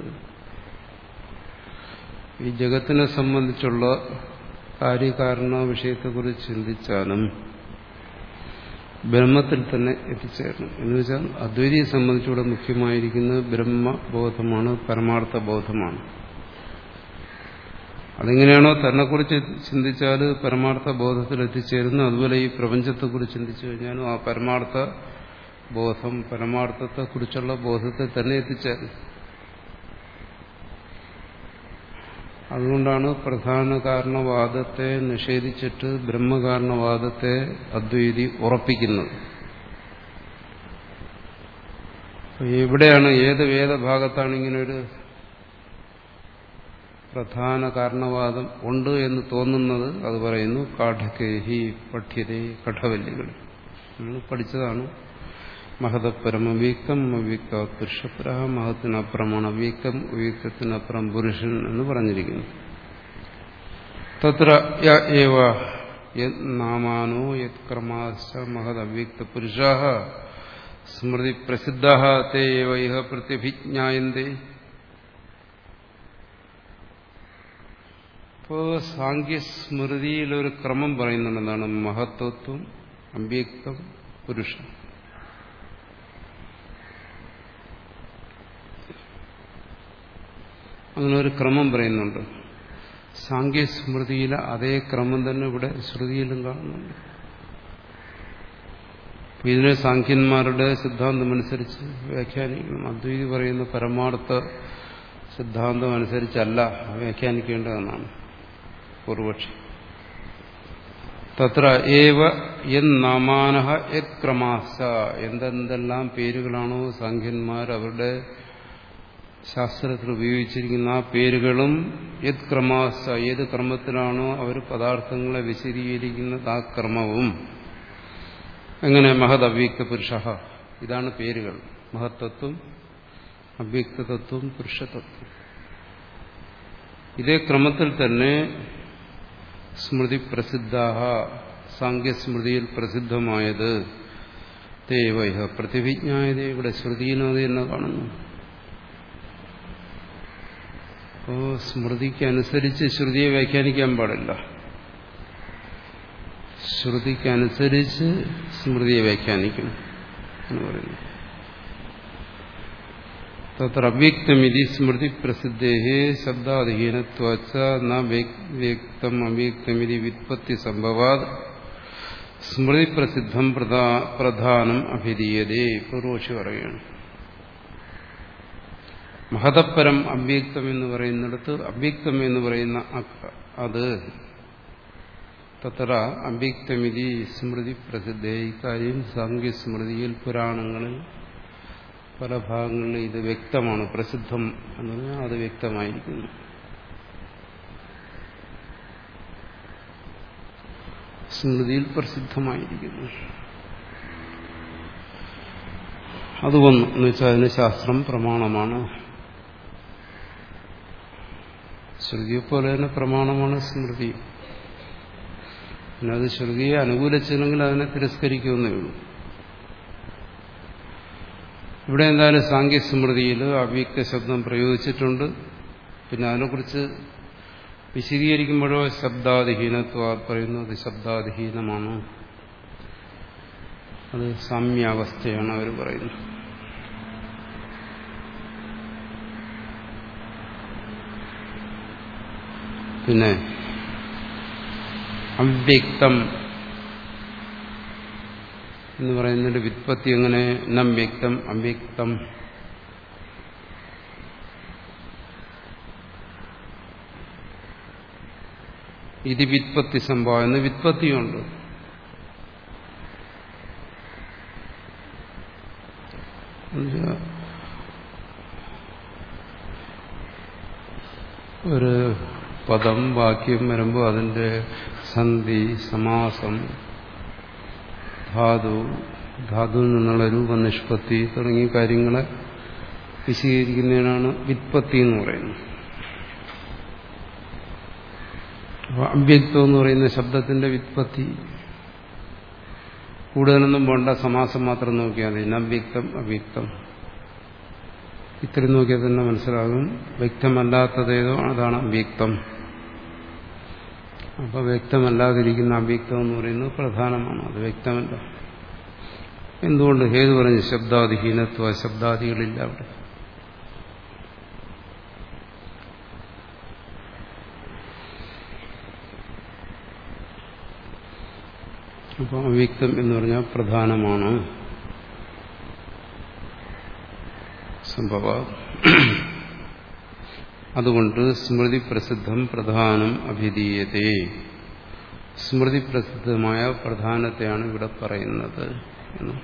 ഈ ജഗത്തിനെ സംബന്ധിച്ചുള്ള കാര്യകാരണ വിഷയത്തെക്കുറിച്ച് ചിന്തിച്ചാലും ബ്രഹ്മത്തിൽ തന്നെ എത്തിച്ചേരണം എന്ന് വെച്ചാൽ അദ്വൈതിയെ സംബന്ധിച്ചിവിടെ മുഖ്യമായിരിക്കുന്നത് ബ്രഹ്മബോധമാണ് പരമാർത്ഥ ബോധമാണ് അതെങ്ങനെയാണോ തന്നെക്കുറിച്ച് ചിന്തിച്ചാൽ പരമാർത്ഥ ബോധത്തിൽ എത്തിച്ചേരുന്നു അതുപോലെ ഈ പ്രപഞ്ചത്തെക്കുറിച്ച് ചിന്തിച്ചു കഴിഞ്ഞാലും ആ പരമാർത്ഥ ബോധം പരമാർത്ഥത്തെക്കുറിച്ചുള്ള ബോധത്തെ തന്നെ എത്തിച്ചേരും അതുകൊണ്ടാണ് പ്രധാന കാരണവാദത്തെ നിഷേധിച്ചിട്ട് ബ്രഹ്മകാരണവാദത്തെ അദ്വൈതി ഉറപ്പിക്കുന്നത് എവിടെയാണ് ഏത് വേദഭാഗത്താണ് ഇങ്ങനൊരു പ്രധാന കാരണവാദം ഉണ്ട് എന്ന് തോന്നുന്നത് അത് പറയുന്നു കാഠകേഹി പഠ്യതേ കഠവല്ലികൾ നമ്മൾ പഠിച്ചതാണ് മഹതപരമവ്യക്തം അവ്യക്ത പുരുഷപര മഹത്തിനപ്പുറമാണ് അവ്യക്തം അവ്യക്തത്തിനപ്പുറം പുരുഷൻ എന്ന് പറഞ്ഞിരിക്കുന്നു തത്ര ഏവ യത് നാമാനോ യത് ക്രമാശ്ച മഹത് അവ്യക്ത പുരുഷാ സ്മൃതി പ്രസിദ്ധ തേ ഏവ ഇഹ പ്രത്യഭിജ്ഞായന്തേ ഇപ്പോ സാങ്കേസ്മൃതിയിലൊരു ക്രമം പറയുന്നുണ്ടെന്നാണ് മഹത്വത്വം അവ്യക്തം പുരുഷൻ അങ്ങനെ ഒരു ക്രമം പറയുന്നുണ്ട് സാങ്കേസ്മൃതിയിലെ അതേ ക്രമം തന്നെ ഇവിടെ ശ്രുതിയിലും കാണുന്നുണ്ട് ഇതിനെ സാഖ്യന്മാരുടെ സിദ്ധാന്തമനുസരിച്ച് വ്യാഖ്യാനിക്കണം അദ്വൈതി പറയുന്ന പരമാർത്ഥ സിദ്ധാന്തം അനുസരിച്ചല്ല വ്യാഖ്യാനിക്കേണ്ടതെന്നാണ് പൂർവക്ഷി തത്ര ഏവ നാമാനഹ യത് ക്രമാസ എന്തെന്തെല്ലാം പേരുകളാണോ സാഖ്യന്മാർ അവരുടെ ശാസ്ത്രത്തിൽ ഉപയോഗിച്ചിരിക്കുന്ന ആ പേരുകളും യത് ക്രമാസ ഏത് ക്രമത്തിലാണോ അവർ പദാർത്ഥങ്ങളെ വിശദീകരിക്കുന്നത് ആ ക്രമവും എങ്ങനെ മഹത് അവ്യക്ത പുരുഷ ഇതാണ് പേരുകൾ മഹത്തത്വം അവ്യക്തതത്വം പുരുഷതത്വം ഇതേ ക്രമത്തിൽ തന്നെ സ്മൃതി പ്രസിദ്ധ സാങ്കേസ്മൃതിയിൽ പ്രസിദ്ധമായത് തേവൈഹ പ്രതിഭിജ്ഞായത ഇവിടെ ശ്രുതിയിലും അത് തന്നെ കാണുന്നു അപ്പോ സ്മൃതിക്കനുസരിച്ച് ശ്രുതിയെ വ്യാഖ്യാനിക്കാൻ പാടില്ല ശ്രുതിക്കനുസരിച്ച് സ്മൃതിയെ വ്യാഖ്യാനിക്കണം എന്ന് പറയുന്നു തത്ര അവ്യക്തമിതി സ്മൃതി പ്രസിദ്ധേ ശബ്ദാധീനത്വച്ച വ്യക്തം അവ്യക്തമിതി വിത്പത്തി സംഭവാത് സ്മൃതി പ്രസിദ്ധം പ്രധാനം അഭിധീയതേ പൂർവക്ഷി പറയുകയാണ് മഹതപ്പരം അവ്യക്തം എന്ന് പറയുന്നിടത്ത് അവ്യക്തം എന്ന് പറയുന്ന അത് തത്ര അവ്യക്തമിതി സ്മൃതി പ്രസിദ്ധ ഇക്കാര്യം സാങ്കേസ്മൃതിയിൽ പുരാണങ്ങളിൽ പല ഭാഗങ്ങളിൽ ഇത് വ്യക്തമാണ് പ്രസിദ്ധം എന്ന് പറഞ്ഞാൽ അത് വ്യക്തമായിരിക്കുന്നു സ്മൃതിയിൽ പ്രസിദ്ധമായിരിക്കുന്നു അത് വന്നു എന്ന് വെച്ചാൽ അതിന് ശാസ്ത്രം പ്രമാണമാണ് ശ്രുതിയെ പോലെ തന്നെ പ്രമാണമാണ് സ്മൃതി പിന്നെ അത് ശ്രുതിയെ അനുകൂലിച്ചില്ലെങ്കിൽ അതിനെ തിരസ്കരിക്കുമെന്നേ ഉള്ളൂ ഇവിടെ എന്തായാലും സാങ്കേസ്മൃതിയിൽ അവ്യക്ത ശബ്ദം പ്രയോഗിച്ചിട്ടുണ്ട് പിന്നെ അതിനെക്കുറിച്ച് വിശദീകരിക്കുമ്പോഴോ ശബ്ദാധിഹീനത്വ പറയുന്നു അത് ശബ്ദാധിഹീനമാണ് അത് സാമ്യാവസ്ഥയാണ് അവർ പറയുന്നത് പിന്നെ അവ്യക്തം എന്ന് പറയുന്നതിന്റെ വിത്പത്തി എങ്ങനെ നം വ്യക്തം അവ്യക്തം ഇത് വിത്പത്തി സംഭവം എന്ന് വിത്പത്തിയുണ്ട് ഒരു പദം വാക്യം വരുമ്പോൾ അതിൻ്റെ സന്ധി സമാസം ധാതു ധാതുവിൽ നിന്നുള്ള രൂപനിഷ്പത്തി തുടങ്ങിയ കാര്യങ്ങളെ വിശദീകരിക്കുന്നതിനാണ് വിത്പത്തി എന്ന് പറയുന്നത് അപ്പോൾ അവ്യക്തം എന്ന് പറയുന്ന ശബ്ദത്തിന്റെ വിത്പത്തി കൂടുതലൊന്നും വേണ്ട സമാസം മാത്രം നോക്കിയാൽ മതി നവ്യക്തം അവ്യക്തം ഇത്രയും നോക്കിയാൽ തന്നെ മനസ്സിലാകും വ്യക്തമല്ലാത്തതേതോ അതാണ് അവ്യക്തം അപ്പോൾ വ്യക്തമല്ലാതിരിക്കുന്ന അവ്യക്തം എന്ന് പറയുന്നത് പ്രധാനമാണ് അത് വ്യക്തമല്ല എന്തുകൊണ്ട് ഹേതു പറഞ്ഞു ശബ്ദാധിഹീനത്വ ശബ്ദാദികളില്ല അവിടെ അപ്പോൾ അവ്യക്തം എന്ന് പറഞ്ഞാൽ പ്രധാനമാണ് സംഭവ അതുകൊണ്ട് സ്മൃതി പ്രസിദ്ധം പ്രധാനം അഭിധീയതേ സ്മൃതി പ്രസിദ്ധമായ പ്രധാനത്തെയാണ് ഇവിടെ പറയുന്നത് എന്ന്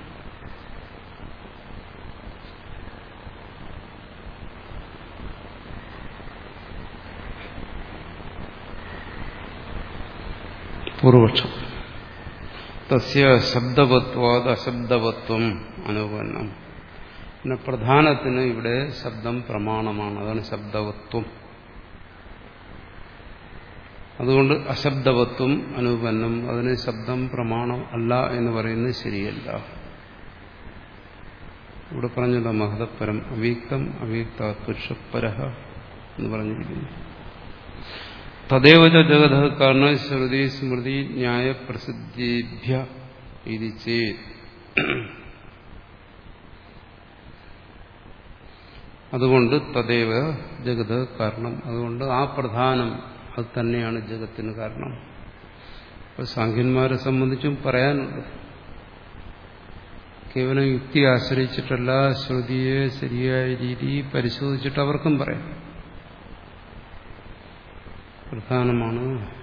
പൂർവപക്ഷം തസ്യ ശബ്ദവത്വാത് അശബ്ദവത്വം അനുപന്നം പിന്നെ പ്രധാനത്തിന് ഇവിടെ ശബ്ദം പ്രമാണമാണ് അതാണ് ശബ്ദവത്വം അതുകൊണ്ട് അശബ്ദവത്വം അനുപന്നം അതിന് ശബ്ദം പ്രമാണം അല്ല എന്ന് പറയുന്നത് ശരിയല്ല ഇവിടെ പറഞ്ഞല്ലോ മഹതപരം അവ്യക്തം അവ്യക്ത പുരുഷപരഹ എന്ന് പറഞ്ഞിരിക്കുന്നു തദേവച ജഗത കാരണം ശ്രുതി സ്മൃതി ന്യായ പ്രസിദ്ധിഭ്യ ഇത് ചേത് അതുകൊണ്ട് തദേവ ജഗത് കാരണം അതുകൊണ്ട് ആ പ്രധാനം അത് തന്നെയാണ് ജഗത്തിന് കാരണം അപ്പോൾ സാഖ്യന്മാരെ സംബന്ധിച്ചും പറയാനുണ്ട് കേവലം യുക്തി ആശ്രയിച്ചിട്ടല്ല ശ്രുതിയെ ശരിയായ രീതി പരിശോധിച്ചിട്ട് അവർക്കും പറയാം പ്രധാനമാണ്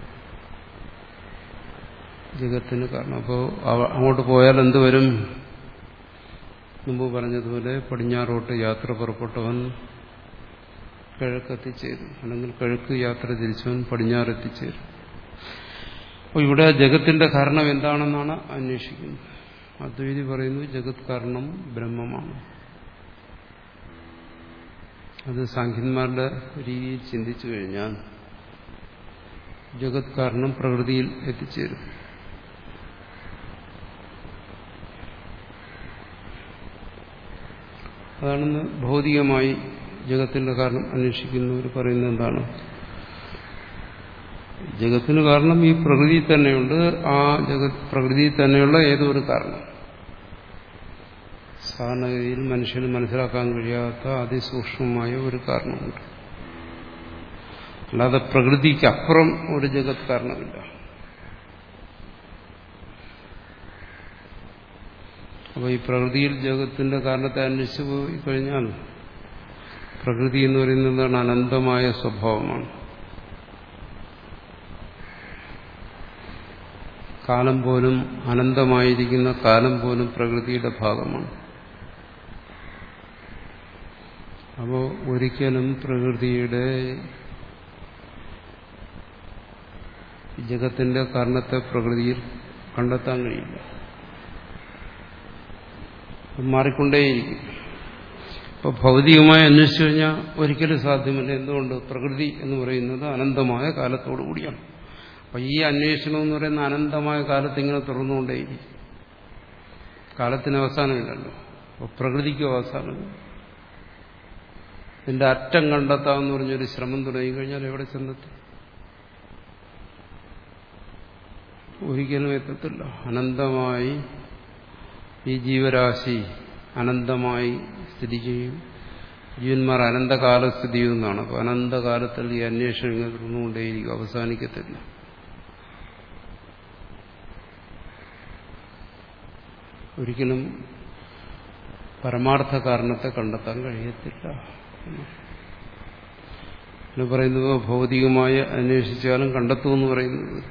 ജഗത്തിന് കാരണം അപ്പോൾ അങ്ങോട്ട് പോയാൽ എന്ത് വരും മുമ്പ് പറഞ്ഞതുപോലെ പടിഞ്ഞാറോട്ട് യാത്ര പുറപ്പെട്ടവൻ കിഴക്കെത്തിച്ചേരും അല്ലെങ്കിൽ കിഴക്ക് യാത്ര തിരിച്ചവൻ പടിഞ്ഞാറ് എത്തിച്ചേരും അപ്പോൾ ഇവിടെ ജഗത്തിന്റെ കാരണം എന്താണെന്നാണ് അന്വേഷിക്കുന്നത് അദ്വൈതി പറയുന്നു ജഗത് കാരണം ബ്രഹ്മമാണ് അത് സാഖ്യന്മാരുടെ രീതിയിൽ ചിന്തിച്ചു കഴിഞ്ഞാൽ ജഗത് കാരണം പ്രകൃതിയിൽ എത്തിച്ചേരും അതാണെന്ന് ഭൗതികമായി ജഗത്തിന്റെ കാരണം അന്വേഷിക്കുന്നവർ പറയുന്നത് എന്താണ് ജഗത്തിന് കാരണം ഈ പ്രകൃതി തന്നെയുണ്ട് ആ ജഗത് പ്രകൃതി തന്നെയുള്ള ഏതോ ഒരു കാരണം സാധാരണഗതിയിൽ മനുഷ്യന് മനസ്സിലാക്കാൻ കഴിയാത്ത അതിസൂക്ഷ്മമായ ഒരു കാരണമുണ്ട് അല്ലാതെ പ്രകൃതിക്ക് അപ്പുറം ഒരു ജഗത് കാരണമില്ല അപ്പോൾ ഈ പ്രകൃതിയിൽ ജഗത്തിന്റെ കാരണത്തെ അന്വേഷിച്ചു പോയി കഴിഞ്ഞാൽ പ്രകൃതി എന്ന് പറയുന്നത് എന്താണ് അനന്തമായ സ്വഭാവമാണ് കാലം പോലും അനന്തമായിരിക്കുന്ന കാലം പോലും പ്രകൃതിയുടെ ഭാഗമാണ് അപ്പോൾ ഒരിക്കലും പ്രകൃതിയുടെ ജഗത്തിന്റെ കാരണത്തെ പ്രകൃതിയിൽ കണ്ടെത്താൻ കഴിയില്ല മാറിക്കൊണ്ടേയിരിക്കും ഇപ്പോൾ ഭൗതികമായി അന്വേഷിച്ചു കഴിഞ്ഞാൽ ഒരിക്കലും സാധ്യമല്ല എന്തുകൊണ്ട് പ്രകൃതി എന്ന് പറയുന്നത് അനന്തമായ കാലത്തോടു കൂടിയാണ് അപ്പം ഈ അന്വേഷണം എന്ന് പറയുന്ന അനന്തമായ കാലത്ത് ഇങ്ങനെ തുറന്നുകൊണ്ടേയിരിക്കും കാലത്തിന് അവസാനമില്ലല്ലോ അപ്പോൾ പ്രകൃതിക്കും അവസാനമില്ല ഇതിന്റെ അറ്റം കണ്ടെത്താമെന്ന് പറഞ്ഞൊരു ശ്രമം തുടങ്ങി കഴിഞ്ഞാൽ എവിടെ ചെന്നെത്തും ഒരിക്കലും എത്തത്തില്ല അനന്തമായി ഈ ജീവരാശി അനന്തമായി സ്ഥിതി ചെയ്യും ജീവന്മാർ അനന്തകാല സ്ഥിതി ചെയ്യുന്നതാണ് അപ്പോൾ അനന്തകാലത്തിൽ ഈ അന്വേഷണം ഇങ്ങനെ തുടർന്നുകൊണ്ടേയിരിക്കും അവസാനിക്കത്തില്ല ഒരിക്കലും പരമാർത്ഥ കാരണത്തെ കണ്ടെത്താൻ കഴിയത്തില്ല എന്ന് പറയുന്നത് ഭൗതികമായ അന്വേഷിച്ചാലും കണ്ടെത്തുമെന്ന് പറയുന്നത്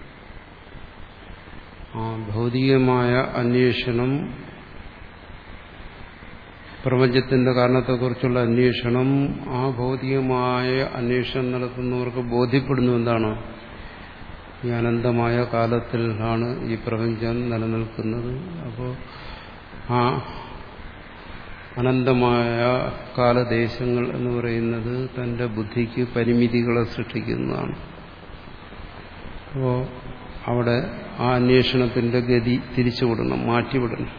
ആ ഭൗതികമായ അന്വേഷണം പ്രപഞ്ചത്തിന്റെ കാരണത്തെക്കുറിച്ചുള്ള അന്വേഷണം ആ ഭൗതികമായ അന്വേഷണം നടത്തുന്നവർക്ക് ബോധ്യപ്പെടുന്നു എന്താണ് ഈ അനന്തമായ കാലത്തിൽ ആണ് ഈ പ്രപഞ്ചം നിലനിൽക്കുന്നത് അപ്പോൾ ആ അനന്തമായ കാലദേശങ്ങൾ എന്ന് പറയുന്നത് തന്റെ ബുദ്ധിക്ക് പരിമിതികളെ സൃഷ്ടിക്കുന്നതാണ് അപ്പോൾ അവിടെ ആ അന്വേഷണത്തിന്റെ ഗതി തിരിച്ചുവിടണം മാറ്റിവിടണം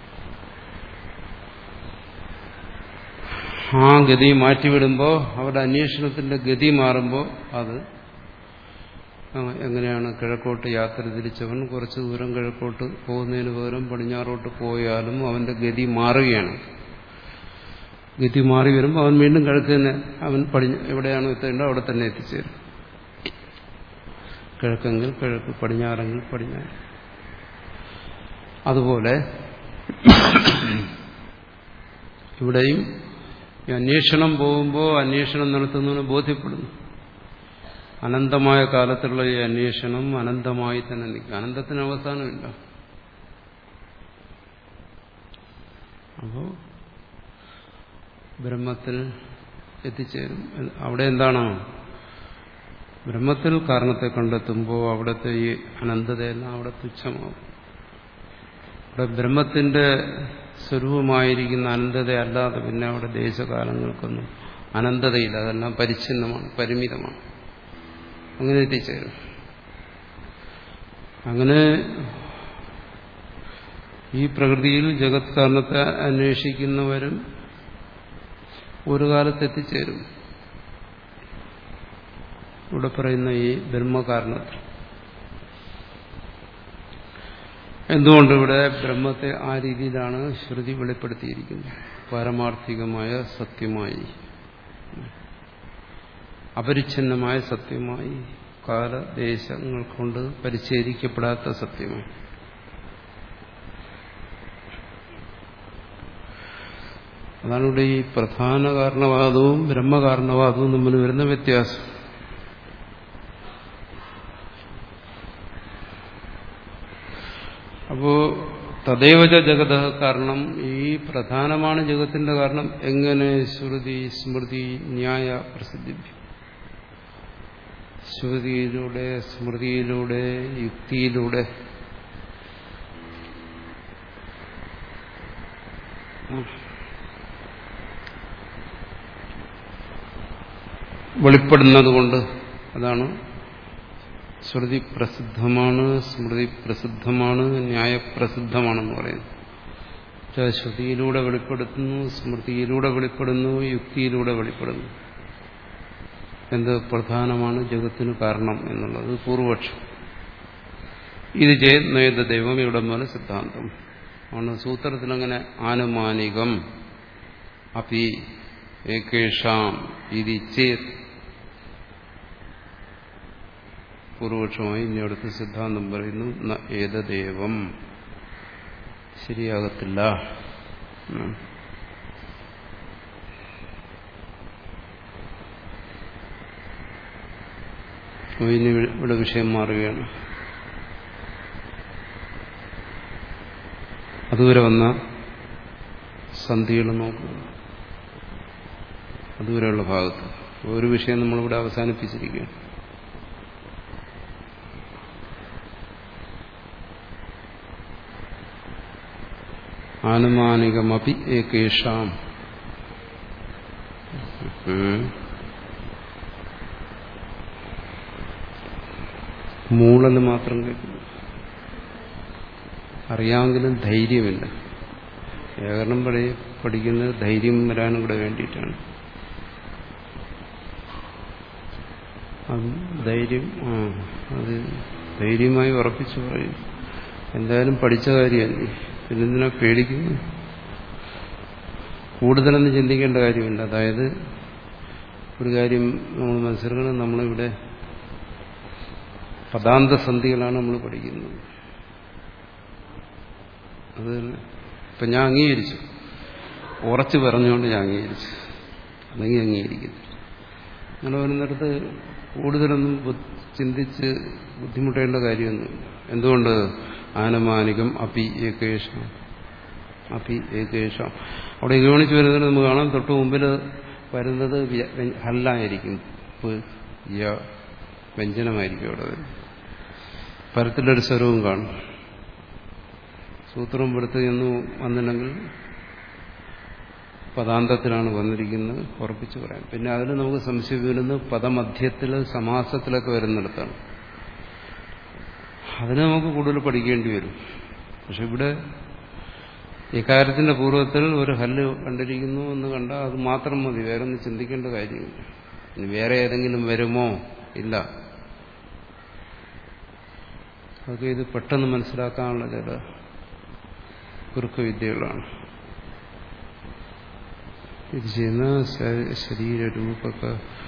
ആ ഗതി മാറ്റിവിടുമ്പോൾ അവിടെ അന്വേഷണത്തിന്റെ ഗതി മാറുമ്പോൾ അത് എങ്ങനെയാണ് കിഴക്കോട്ട് യാത്ര തിരിച്ചവൻ കുറച്ച് ദൂരം കിഴക്കോട്ട് പോകുന്നതിന് പകരം പടിഞ്ഞാറോട്ട് പോയാലും അവന്റെ ഗതി മാറുകയാണ് ഗതി മാറി വരുമ്പോൾ അവൻ വീണ്ടും കിഴക്ക് തന്നെ അവൻ പടിഞ്ഞ എവിടെയാണോ എത്തേണ്ടത് അവിടെ തന്നെ എത്തിച്ചേരും കിഴക്കെങ്കിൽ കിഴക്ക് പടിഞ്ഞാറെങ്കിൽ പടിഞ്ഞാറ് അതുപോലെ ഇവിടെയും ഈ അന്വേഷണം പോകുമ്പോൾ അന്വേഷണം നടത്തുന്നതിന് ബോധ്യപ്പെടുന്നു അനന്തമായ കാലത്തുള്ള ഈ അന്വേഷണം അനന്തമായി തന്നെ നിൽക്കും അനന്തത്തിന് അവസാനമില്ല അപ്പോ ബ്രഹ്മത്തിൽ എത്തിച്ചേരും അവിടെ എന്താണ് ബ്രഹ്മത്തിൽ കാരണത്തെ കണ്ടെത്തുമ്പോൾ അവിടുത്തെ ഈ അനന്തതയെല്ലാം അവിടെ തുച്ഛമാവും അവിടെ ബ്രഹ്മത്തിന്റെ സ്വരൂപമായിരിക്കുന്ന അനന്തതയല്ലാതെ പിന്നെ അവിടെ ദേശകാലങ്ങൾക്കൊന്നും അനന്തതയില്ല അതെല്ലാം പരിച്ഛിന്നമാണ് പരിമിതമാണ് അങ്ങനെ എത്തിച്ചേരും അങ്ങനെ ഈ പ്രകൃതിയിൽ ജഗത് കാരണത്തെ അന്വേഷിക്കുന്നവരും ഒരു കാലത്ത് എത്തിച്ചേരും ഇവിടെ പറയുന്ന ഈ ബ്രഹ്മകാരണത്തിൽ എന്തുകൊണ്ട് ഇവിടെ ബ്രഹ്മത്തെ ആ രീതിയിലാണ് ശ്രുതി വെളിപ്പെടുത്തിയിരിക്കുന്നത് പാരമാർത്ഥികമായ സത്യമായി അപരിച്ഛിന്നമായ സത്യമായി കാലദേശങ്ങൾ കൊണ്ട് പരിച്ഛേദിക്കപ്പെടാത്ത സത്യമായി അതാണ് ഇവിടെ ഈ പ്രധാന കാരണവാദവും ബ്രഹ്മകാരണവാദവും തമ്മിൽ വരുന്ന വ്യത്യാസം അപ്പോ തദൈവച ജഗത കാരണം ഈ പ്രധാനമാണ് ജഗത്തിന്റെ കാരണം എങ്ങനെ ശ്രുതി സ്മൃതി ന്യായ പ്രസിദ്ധി ശ്രുതിയിലൂടെ സ്മൃതിയിലൂടെ യുക്തിയിലൂടെ വെളിപ്പെടുന്നതുകൊണ്ട് അതാണ് ശ്രുതി പ്രസിദ്ധമാണ് സ്മൃതി പ്രസിദ്ധമാണ് ന്യായപ്രസിദ്ധമാണെന്ന് പറയുന്നു ശ്രുതിയിലൂടെ വെളിപ്പെടുത്തുന്നു സ്മൃതിയിലൂടെ വെളിപ്പെടുന്നു യുക്തിയിലൂടെ വെളിപ്പെടുന്നു എന്ത് പ്രധാനമാണ് ജഗത്തിന് കാരണം എന്നുള്ളത് പൂർവപക്ഷം ഇത് ചെയ്ത് നേത ദൈവം ഇവിടെ പോലെ സിദ്ധാന്തം ആണ് സൂത്രത്തിലങ്ങനെ ആനുമാനികം അപ്പി ഏകേഷാം ഇത് ചേത് പൂർവപക്ഷമായി ഇനി അടുത്ത് സിദ്ധാന്തം പറയുന്നു ഏതദേവം ശരിയാകത്തില്ല ഇനി ഇവിടെ വിഷയം മാറുകയാണ് അതുവരെ വന്ന സന്ധികൾ നോക്കുക അതുവരെയുള്ള ഭാഗത്ത് ഒരു വിഷയം നമ്മളിവിടെ അവസാനിപ്പിച്ചിരിക്കുകയാണ് ആനുമാനികമപി ഏകേഷാം മൂളല് മാത്രം കേൾക്കുന്നു അറിയാമെങ്കിലും ധൈര്യമില്ല വ്യാകരണം പഠിക്കുന്നത് ധൈര്യം വരാനും കൂടെ വേണ്ടിയിട്ടാണ് ധൈര്യം ആ അത് ധൈര്യമായി ഉറപ്പിച്ചു പറയും എന്തായാലും പഠിച്ച കാര്യമല്ലേ പിന്നെന്തിനാ പേടിക്കുന്നു കൂടുതലൊന്നും ചിന്തിക്കേണ്ട കാര്യമില്ല അതായത് ഒരു കാര്യം നമ്മൾ മനസ്സിലാക്കണം നമ്മളിവിടെ പദാന്തസന്ധികളാണ് നമ്മൾ പഠിക്കുന്നത് അത് ഇപ്പം ഞാൻ അംഗീകരിച്ചു ഉറച്ചു പറഞ്ഞുകൊണ്ട് ഞാൻ അംഗീകരിച്ചു അല്ലെങ്കിൽ അംഗീകരിക്കുന്നു അങ്ങനെ വരുന്നിടത്ത് കൂടുതലൊന്നും ചിന്തിച്ച് ബുദ്ധിമുട്ടേണ്ട കാര്യമൊന്നുമില്ല എന്തുകൊണ്ട് ആനുമാനികം അപി ഏകേഷം അപി ഏകേഷം അവിടെ യോണിച്ച് വരുന്നത് നമുക്ക് കാണാം തൊട്ട് മുമ്പിൽ വരുന്നത് ഹല്ലായിരിക്കും വ്യഞ്ജനമായിരിക്കും അവിടെ പരത്തിലൊരു സ്വരവും കാണും സൂത്രം എടുത്ത് എന്ന് വന്നില്ലെങ്കിൽ പദാന്തത്തിലാണ് വന്നിരിക്കുന്നത് ഉറപ്പിച്ച് പറയാം പിന്നെ അതിൽ നമുക്ക് സംശയം വരുന്നത് പദമധ്യത്തിൽ സമാസത്തിലൊക്കെ വരുന്നിടത്താണ് അതിന് നമുക്ക് കൂടുതൽ പഠിക്കേണ്ടി വരും പക്ഷെ ഇവിടെ ഇക്കാര്യത്തിന്റെ പൂർവ്വത്തിൽ ഒരു ഹല്ല് കണ്ടിരിക്കുന്നു എന്ന് കണ്ടാൽ അത് മാത്രം മതി വേറെ ഒന്നും ചിന്തിക്കേണ്ട കാര്യമില്ല ഇനി വേറെ ഏതെങ്കിലും വരുമോ ഇല്ല അതൊക്കെ ഇത് പെട്ടെന്ന് മനസ്സിലാക്കാനുള്ള ചില കുറുക്കുവിദ്യകളാണ് ഇത് ചെയ്യുന്ന ശരീരരൂപക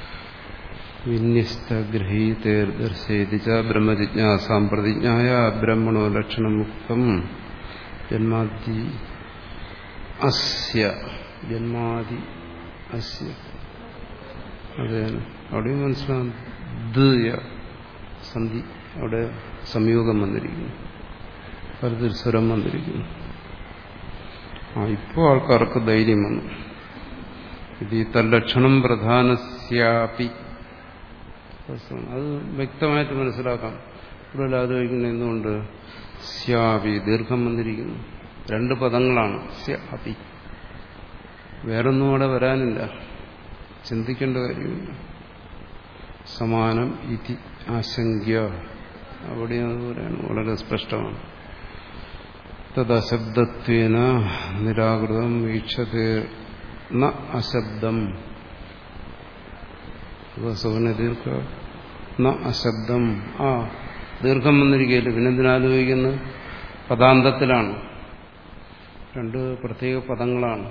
വിന്യസ്തഗ്രഹീതേർദർശയതിച്ച ബ്രഹ്മജിജ്ഞാസാം പ്രതിജ്ഞായ ബ്രഹ്മണോ ലക്ഷണമുക്തം ജന്മാദി അസ്യ ജന്മാദി അസ്യ അതെ അവിടെയും മനസ്സിലാകും ദ്യ സന്ധി അവിടെ സംയോഗം വന്നിരിക്കുന്നു പലതിൽ സ്വരം വന്നിരിക്കുന്നു ആ ഇപ്പോൾ ആൾക്കാർക്ക് ധൈര്യം വന്നു ഇത് ഈ തല്ലക്ഷണം പ്രധാനസ്യാപി അത് വ്യക്തമായിട്ട് മനസ്സിലാക്കാം കൂടുതൽ ആലോചിക്കുന്ന എന്തുകൊണ്ട് സ്യാപി ദീർഘം വന്നിരിക്കുന്നു രണ്ട് പദങ്ങളാണ് സ്യാപി വേറൊന്നും അവിടെ വരാനില്ല ചിന്തിക്കേണ്ട കാര്യമില്ല സമാനം ഇതി ആശങ്ക്യ അവിടെ അതുപോലെയാണ് വളരെ സ്പഷ്ടമാണ് തദശബ്ദത്വേന നിരാകൃതം വീക്ഷതേ ന അശബ്ദം സോന ദീർഘ ന അശബ്ദം ആ ദീർഘം വന്നിരിക്കുകയില്ല പിന്നെന്തിനാലോചിക്കുന്നത് പദാന്തത്തിലാണ് രണ്ട് പ്രത്യേക പദങ്ങളാണ്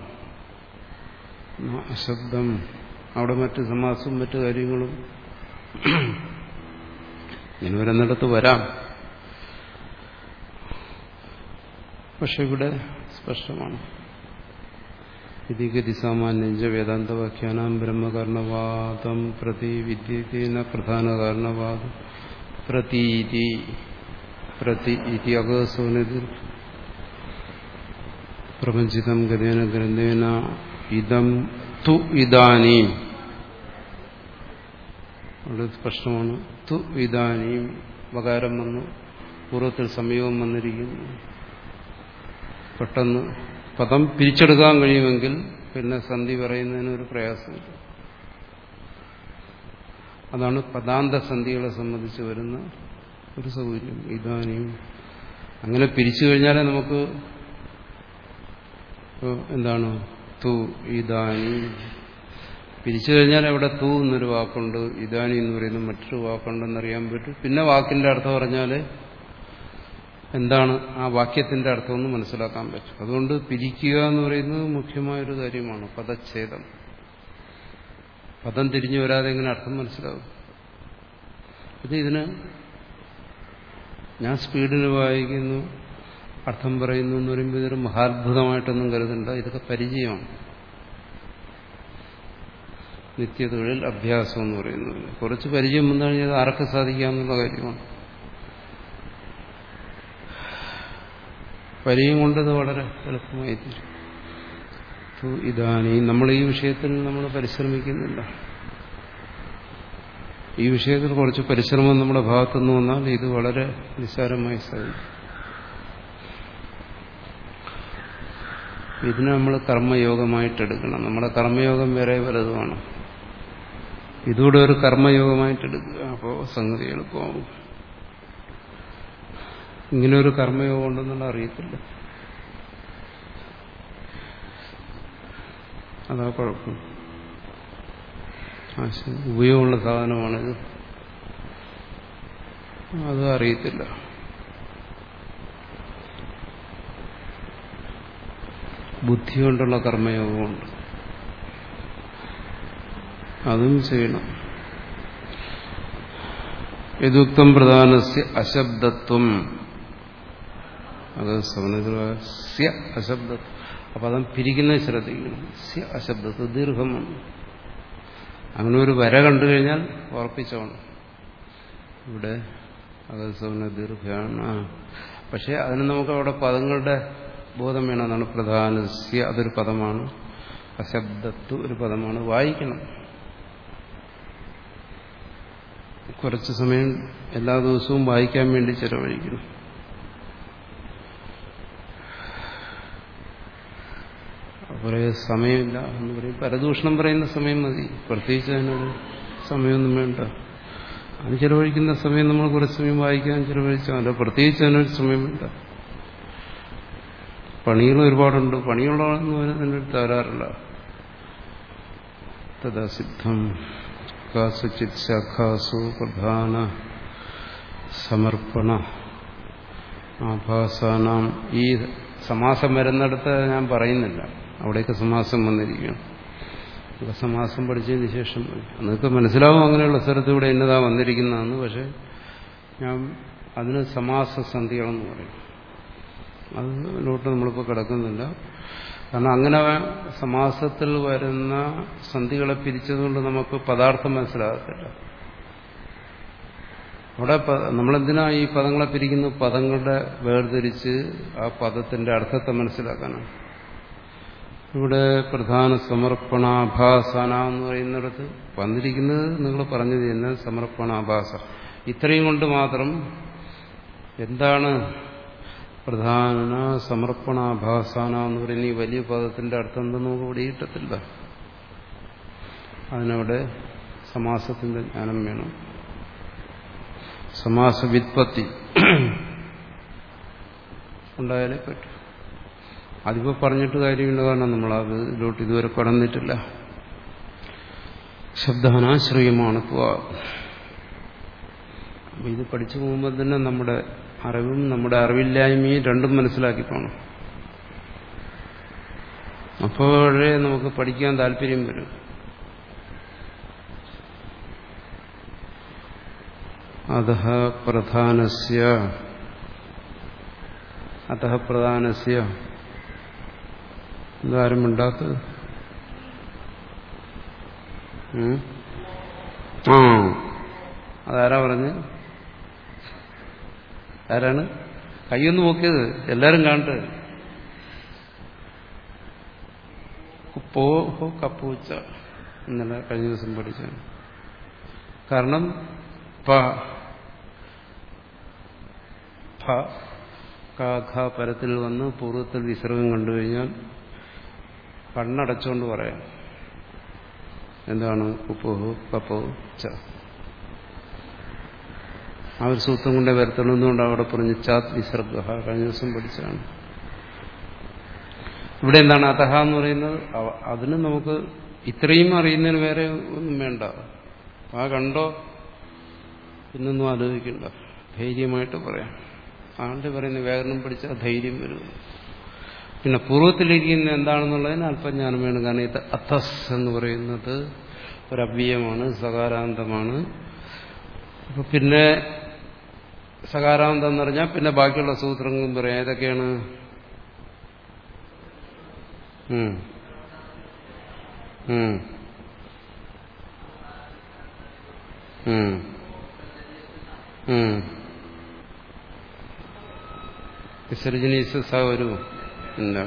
അശബ്ദം അവിടെ മറ്റ് സമാസവും മറ്റു കാര്യങ്ങളും ഇങ്ങനെ വരുന്നിടത്ത് വരാം പക്ഷെ ഇവിടെ സ്പഷ്ടമാണ് ഇതിഗതി സാമാന്യ വേദാന്തവാഖ്യാനാം ബ്രഹ്മകാരണവാദം പ്രതി വിദ്യതേന പ്രധാന കാരണവാദം പ്രതീതി പ്രതി ഇതി അകസോനതിൽ പ്രപഞ്ചിതം ഗതേന ഗ്രന്ഥേന ഇതം തു ഇതാനീം വളരെ സ്പഷ്ടമാണ് തു ഇതാനീം വകാരം വന്നു പൂർവ്വത്തിൽ സംയോഗം വന്നിരിക്കുന്നു പെട്ടെന്ന് പദം പിരിച്ചെടുക്കാൻ കഴിയുമെങ്കിൽ പിന്നെ സന്ധി പറയുന്നതിന് ഒരു പ്രയാസമില്ല അതാണ് പദാന്ത സന്ധികളെ സംബന്ധിച്ച് വരുന്ന ഒരു സൗകര്യം ഇതാനും അങ്ങനെ പിരിച്ചു കഴിഞ്ഞാലേ നമുക്ക് എന്താണ് തു ഇതാനി പിരിച്ചു കഴിഞ്ഞാൽ അവിടെ തൂ എന്നൊരു വാക്കുണ്ട് ഇതാനി എന്ന് പറയുന്ന മറ്റൊരു വാക്കുണ്ടെന്നറിയാൻ പറ്റും പിന്നെ വാക്കിന്റെ അർത്ഥം പറഞ്ഞാൽ എന്താണ് ആ വാക്യത്തിന്റെ അർത്ഥമെന്ന് മനസ്സിലാക്കാൻ പറ്റും അതുകൊണ്ട് പിരിക്കുക എന്ന് പറയുന്നത് മുഖ്യമായൊരു കാര്യമാണ് പദച്ഛേദം പദം തിരിഞ്ഞു വരാതെ എങ്ങനെ അർത്ഥം മനസ്സിലാവും ഇത് ഇതിന് ഞാൻ സ്പീഡിന് വായിക്കുന്നു അർത്ഥം പറയുന്നു എന്ന് പറയുമ്പോൾ ഇതൊരു മഹാത്ഭുതമായിട്ടൊന്നും കരുതണ്ട ഇതൊക്കെ പരിചയമാണ് നിത്യതൊഴിൽ അഭ്യാസം എന്ന് പറയുന്നത് കുറച്ച് പരിചയം വന്നു കഴിഞ്ഞാൽ ആർക്ക് സാധിക്കാമെന്നുള്ള കാര്യമാണ് പരിചയം കൊണ്ടത് വളരെ എളുപ്പമായി തീരും ഇതാണ് നമ്മൾ ഈ വിഷയത്തിൽ നമ്മൾ പരിശ്രമിക്കുന്നില്ല ഈ വിഷയത്തിൽ കുറച്ച് പരിശ്രമം നമ്മുടെ ഭാഗത്തുനിന്ന് വന്നാൽ ഇത് വളരെ നിസ്സാരമായി സാധിക്കും ഇതിനെ നമ്മൾ കർമ്മയോഗമായിട്ടെടുക്കണം നമ്മുടെ കർമ്മയോഗം വേറെ പലതുമാണ് ഇതുകൂടെ ഒരു കർമ്മയോഗമായിട്ടെടുക്കുക അപ്പോൾ സംഗതി എളുപ്പമാവും ഇങ്ങനെ ഒരു കർമ്മയോഗം ഉണ്ടെന്നുള്ള അറിയത്തില്ല അതാ കുഴപ്പം ഉപയോഗമുള്ള സാധനമാണിത് അത് അറിയത്തില്ല ബുദ്ധി കൊണ്ടുള്ള കർമ്മയോഗമുണ്ട് അതും ചെയ്യണം യദുക്തം പ്രധാനസ്യ അശബ്ദത്വം അത് സവനസ്യ അശബ്ദത്വം അപ്പൊ അതം പിരിക്കുന്നത് ശ്രദ്ധിക്കണം സ്യ അശബ്ദത്വം ദീർഘമാണ് അങ്ങനെ ഒരു വര കണ്ടു കഴിഞ്ഞാൽ ഉറപ്പിച്ചോണം ഇവിടെ അകസവന ദീർഘമാണ് പക്ഷെ അതിന് നമുക്ക് അവിടെ പദങ്ങളുടെ ബോധം വേണമെന്നാണ് പ്രധാനസ്യ അതൊരു പദമാണ് അശബ്ദത്വ ഒരു പദമാണ് വായിക്കണം കുറച്ച് സമയം എല്ലാ ദിവസവും വായിക്കാൻ വേണ്ടി ചെലവഴിക്കണം കുറേ സമയമില്ല എന്ന് പറയും പരദൂഷണം പറയുന്ന സമയം മതി പ്രത്യേകിച്ച് അതിനൊരു സമയമൊന്നും വേണ്ട അത് ചെലവഴിക്കുന്ന സമയം നമ്മൾ കുറച്ച് സമയം വായിക്കാൻ ചെലവഴിച്ചാൽ മതി പ്രത്യേകിച്ച് അതിനൊരു സമയം വേണ്ട പണികൾ ഒരുപാടുണ്ട് പണിയുള്ളതെന്ന് അതിൻ്റെ അടുത്ത് തരാറില്ല തഥാ സിദ്ധം കാസുചിത് ശാഖാസു പ്രധാന സമർപ്പണ ആഭാസാനാം ഈ സമാസം വരുന്നിടത്ത് ഞാൻ പറയുന്നില്ല അവിടെയൊക്കെ സമാസം വന്നിരിക്കുകയാണ് ഇതൊക്കെ സമാസം പഠിച്ചതിന് ശേഷം അതൊക്കെ മനസ്സിലാവും അങ്ങനെയുള്ള സ്ഥലത്ത് ഇവിടെ എന്നതാ വന്നിരിക്കുന്നതെന്ന് പക്ഷെ ഞാൻ അതിന് സമാസ സന്ധികളെന്ന് പറയും അതിലോട്ട് നമ്മളിപ്പോൾ കിടക്കുന്നില്ല കാരണം അങ്ങനെ സമാസത്തിൽ വരുന്ന സന്ധികളെ പിരിച്ചതുകൊണ്ട് നമുക്ക് പദാർത്ഥം മനസ്സിലാകത്തില്ല അവിടെ നമ്മളെന്തിനാ ഈ പദങ്ങളെ പിരിക്കുന്നു പദങ്ങളുടെ വേർതിരിച്ച് ആ പദത്തിന്റെ അർത്ഥത്തെ മനസ്സിലാക്കാനാണ് ഇവിടെ പ്രധാന സമർപ്പണാഭാസന എന്ന് പറയുന്നിടത്ത് വന്നിരിക്കുന്നത് നിങ്ങൾ പറഞ്ഞത് തന്നെ സമർപ്പണാഭാസ ഇത്രയും കൊണ്ട് മാത്രം എന്താണ് പ്രധാന സമർപ്പണാഭാസാന എന്ന് പറയുന്ന ഈ വലിയ പദത്തിന്റെ അർത്ഥം എന്തെന്ന് നമുക്ക് ഇവിടെ കിട്ടത്തില്ല അതിനവിടെ സമാസത്തിന്റെ ജ്ഞാനം വേണം സമാസ വിത്പത്തി ഉണ്ടായാലേ പറ്റൂ അതിപ്പോ പറഞ്ഞിട്ട് കാര്യമില്ല കാരണം നമ്മൾ അതിലോട്ട് ഇതുവരെ കടന്നിട്ടില്ല ശബ്ദാനാശ്രയമാണ് അപ്പൊ ഇത് പഠിച്ചു പോകുമ്പോൾ തന്നെ നമ്മുടെ അറിവും നമ്മുടെ അറിവില്ലായ്മയും രണ്ടും മനസ്സിലാക്കി പോകണം അപ്പോഴേ നമുക്ക് പഠിക്കാൻ താല്പര്യം വരും അത പ്രധാനസ്യ അത പ്രധാനസ്യ ഇതാരും ഉണ്ടാത്തത് ആ അതാരാ പറഞ്ഞ് ആരാണ് കയ്യൊന്ന് നോക്കിയത് എല്ലാരും കാണട്ടെ കുപ്പോ കപ്പൂച്ച ഇന്നലെ കഴിഞ്ഞ ദിവസം പഠിച്ചാണ് കാരണം പ ഫ കാഖ പരത്തിൽ വന്ന് പൂർവ്വത്തിൽ വിസർഗം കണ്ടുകഴിഞ്ഞാൽ കണ്ണടച്ചുകൊണ്ട് പറയാം എന്താണ് കുപ്പോ കപ്പോ ച ആ ഒരു സൂത്രം കൊണ്ടേ വരത്തുള്ളതുകൊണ്ട് അവിടെ പറഞ്ഞ് ചാത് വിസർഗ കഴിഞ്ഞ ദിവസം പഠിച്ചാണ് ഇവിടെ എന്താണ് അതഹ എന്ന് പറയുന്നത് അതിന് നമുക്ക് ഇത്രയും അറിയുന്നതിന് വേറെ ഒന്നും വേണ്ട ആ കണ്ടോ പിന്നൊന്നും ആലോചിക്കണ്ട ധൈര്യമായിട്ട് പറയാം ആണ്ട് പറയുന്ന വ്യാകരണം പഠിച്ചാൽ ധൈര്യം വരും പിന്നെ പൂർവ്വത്തിലിരിക്കുന്ന എന്താണെന്നുള്ളതിന് അല്പജ്ഞാനം വേണം കാരണം ഇത് അത്തസ് എന്ന് പറയുന്നത് ഒരവ്യയമാണ് സകാരാന്തമാണ് അപ്പൊ പിന്നെ സകാരാന്തം എന്ന് പറഞ്ഞാൽ പിന്നെ ബാക്കിയുള്ള സൂത്രങ്ങളും പറയാം ഏതൊക്കെയാണ് ഉം. ഉം. ഉം. ഉം. വിസർജനീസ് സ ഒരു ഇല്ല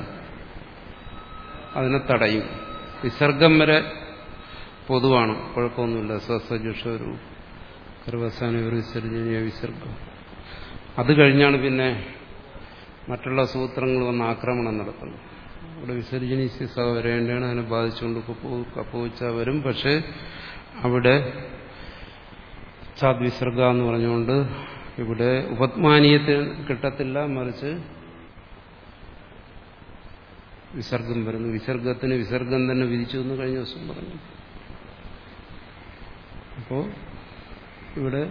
അതിനെ തടയും വിസർഗം വരെ പൊതുവാണ് കുഴപ്പമൊന്നുമില്ല സ്വസജുഷൊരു കർവസാന ഒരു വിസർജനീയ വിസർഗം അത് കഴിഞ്ഞാണ് പിന്നെ മറ്റുള്ള സൂത്രങ്ങൾ വന്ന് ആക്രമണം നടത്തുന്നത് അവിടെ വിസർജനീസ് സ വരേണ്ടതാണ് അതിനെ ബാധിച്ചുകൊണ്ട് കപ്പുവച്ച വരും പക്ഷെ അവിടെ ചാദ്വിസർഗ എന്ന് പറഞ്ഞുകൊണ്ട് ഇവിടെ ഉപത്മാനീയത്തിന് കിട്ടത്തില്ല മറിച്ച് വിസർഗം വരുന്നു വിസർഗത്തിന് വിസർഗം തന്നെ വിധിച്ചു എന്ന് കഴിഞ്ഞ ദിവസം പറഞ്ഞു അപ്പോ ഇവിടെ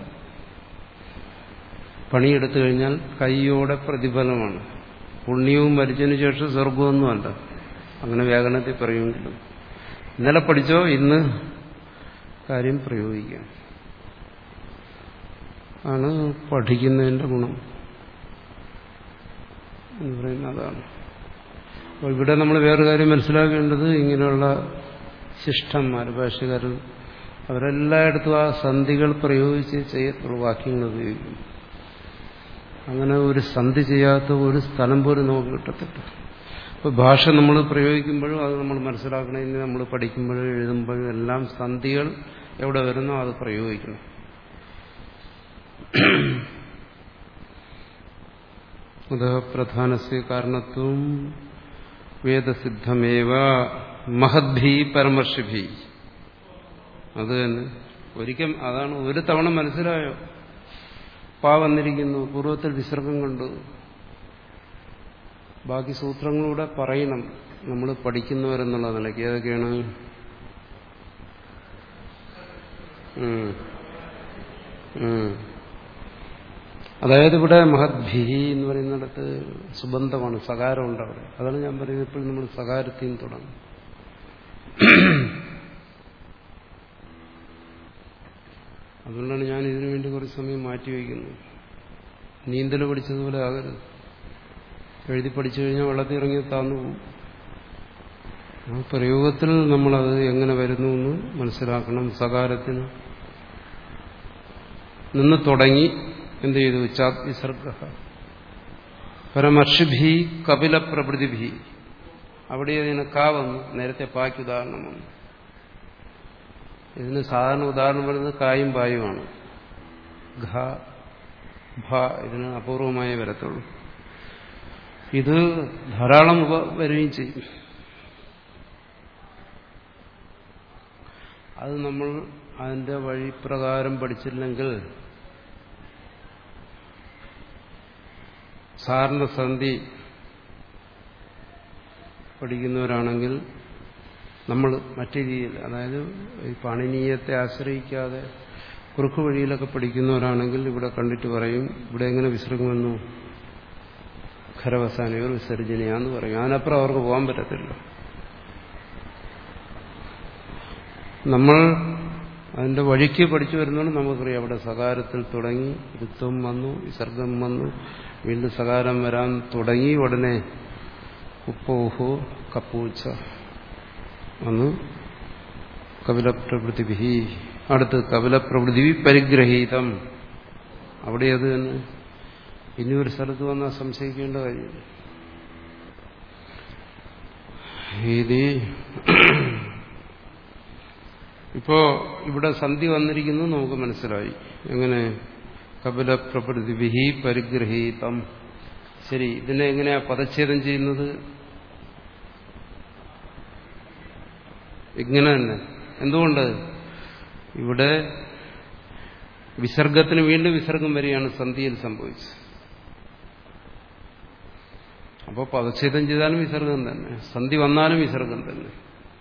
പണിയെടുത്തു കഴിഞ്ഞാൽ കൈയോടെ പ്രതിഫലമാണ് പുണ്യവും മരിച്ചതിന് ശേഷം സ്വർഗമൊന്നുമല്ല അങ്ങനെ വ്യാകരണത്തിൽ പറയുമെങ്കിലും ഇന്നലെ പഠിച്ചോ ഇന്ന് കാര്യം പ്രയോഗിക്കാം ആണ് പഠിക്കുന്നതിന്റെ ഗുണം എന്ന് പറയുന്ന അതാണ് അപ്പോൾ ഇവിടെ നമ്മൾ വേറെ കാര്യം മനസ്സിലാക്കേണ്ടത് ഇങ്ങനെയുള്ള ശിഷ്ടന്മാർ ഭാഷകാരൻ അവരെല്ലായിടത്തും ആ സന്ധികൾ പ്രയോഗിച്ച് ചെയ്യത്തുള്ളൂ വാക്യങ്ങൾ ഉപയോഗിക്കും അങ്ങനെ ഒരു സന്ധി ചെയ്യാത്ത ഒരു സ്ഥലം പോലും നമുക്ക് കിട്ടത്തില്ല അപ്പോൾ ഭാഷ നമ്മൾ പ്രയോഗിക്കുമ്പോഴും അത് നമ്മൾ മനസ്സിലാക്കണം ഇനി നമ്മൾ പഠിക്കുമ്പോഴും എഴുതുമ്പോഴും എല്ലാം സന്ധികൾ എവിടെ വരുന്നോ അത് പ്രയോഗിക്കണം അത് പ്രധാനസ്യ കാരണത്വം വേദസിദ്ധമേവ മഹദ്ഭി പരമർഷിഭി അത് തന്നെ ഒരിക്കൽ അതാണ് ഒരു തവണ മനസ്സിലായോ പാ വന്നിരിക്കുന്നു പൂർവ്വത്തിൽ വിസർഗം കണ്ടു ബാക്കി സൂത്രങ്ങളൂടെ പറയണം നമ്മൾ പഠിക്കുന്നവരെന്നുള്ള നിലയ്ക്ക് ഏതൊക്കെയാണ് ഉം. ഉം. അതായത് ഇവിടെ മഹദ്ഭി എന്ന് പറയുന്നിടത്ത് സുബന്ധമാണ് സകാരമുണ്ട് അവിടെ അതാണ് ഞാൻ പറയുന്നത് ഇപ്പോഴും നമ്മൾ സകാരത്തിൽ നിന്ന് തുടങ്ങും അതുകൊണ്ടാണ് ഞാൻ ഇതിനു വേണ്ടി കുറച്ച് സമയം മാറ്റിവെക്കുന്നത് നീന്തൽ പഠിച്ചതുപോലെ ആകരുത് എഴുതി പഠിച്ചു കഴിഞ്ഞാൽ വെള്ളത്തിൽ ഇറങ്ങി താന്നു പോകും ആ പ്രയോഗത്തിൽ നമ്മളത് എങ്ങനെ വരുന്നു എന്ന് മനസ്സിലാക്കണം സകാരത്തിന് നിന്ന് തുടങ്ങി എന്ത് ചെയ്തു ചാത് വിസർഗ പരമർഷിഭി കപില പ്രഭൃതിഭി അവിടെ അതിന് കാ വന്നു നേരത്തെ പായ്ക്ക് ഉദാഹരണം വന്നു ഇതിന് സാധാരണ ഉദാഹരണം പറയുന്നത് കായും പായുമാണ് ഘ ഭ ഇതിന് അപൂർവമായി വരത്തുള്ളൂ ഇത് ധാരാളം ഉപ വരികയും ചെയ്യും അത് നമ്മൾ അതിന്റെ വഴിപ്രകാരം പഠിച്ചില്ലെങ്കിൽ സാറിന്റെ സന്ധി പഠിക്കുന്നവരാണെങ്കിൽ നമ്മൾ മറ്റു രീതിയിൽ അതായത് ഈ പാണിനീയത്തെ ആശ്രയിക്കാതെ കുറുക്കു വഴിയിലൊക്കെ പഠിക്കുന്നവരാണെങ്കിൽ ഇവിടെ കണ്ടിട്ട് പറയും ഇവിടെ എങ്ങനെ വിസർഗം വന്നു ഖരവസാനയോ വിസർജനയാന്ന് പറയും അതിനപ്പുറം അവർക്ക് പോകാൻ പറ്റത്തില്ല നമ്മൾ അതിന്റെ വഴിക്ക് പഠിച്ചു വരുന്നതുകൊണ്ട് നമുക്കറിയാം അവിടെ സകാരത്തിൽ തുടങ്ങി ഋത്വം വന്നു വിസർഗം വന്നു വീണ്ടും സകാരം വരാൻ തുടങ്ങി ഉടനെ ഉപ്പോഹോ കപ്പൂച്ച വന്നു കപിലപ്രവൃത്തി അടുത്ത് കപിലപ്രവൃത്തി പരിഗ്രഹീതം അവിടെ അത് തന്നെ ഇനി ഒരു സ്ഥലത്ത് വന്നാൽ സംശയിക്കേണ്ട കാര്യമില്ല ഇത് ഇപ്പോ ഇവിടെ സന്ധി വന്നിരിക്കുന്നു നമുക്ക് മനസ്സിലായി എങ്ങനെ കപില പ്രകൃതി പരിഗ്രഹീതം ശരി ഇതിനെ എങ്ങനെയാ പദച്ഛേദം ചെയ്യുന്നത് ഇങ്ങനെ തന്നെ എന്തുകൊണ്ട് ഇവിടെ വിസർഗത്തിന് വീണ്ടും വിസർഗം വരികയാണ് സന്ധിയിൽ സംഭവിച്ചത് അപ്പോൾ പദച്ഛേദം ചെയ്താലും വിസർഗം തന്നെ സന്ധി വന്നാലും വിസർഗം തന്നെ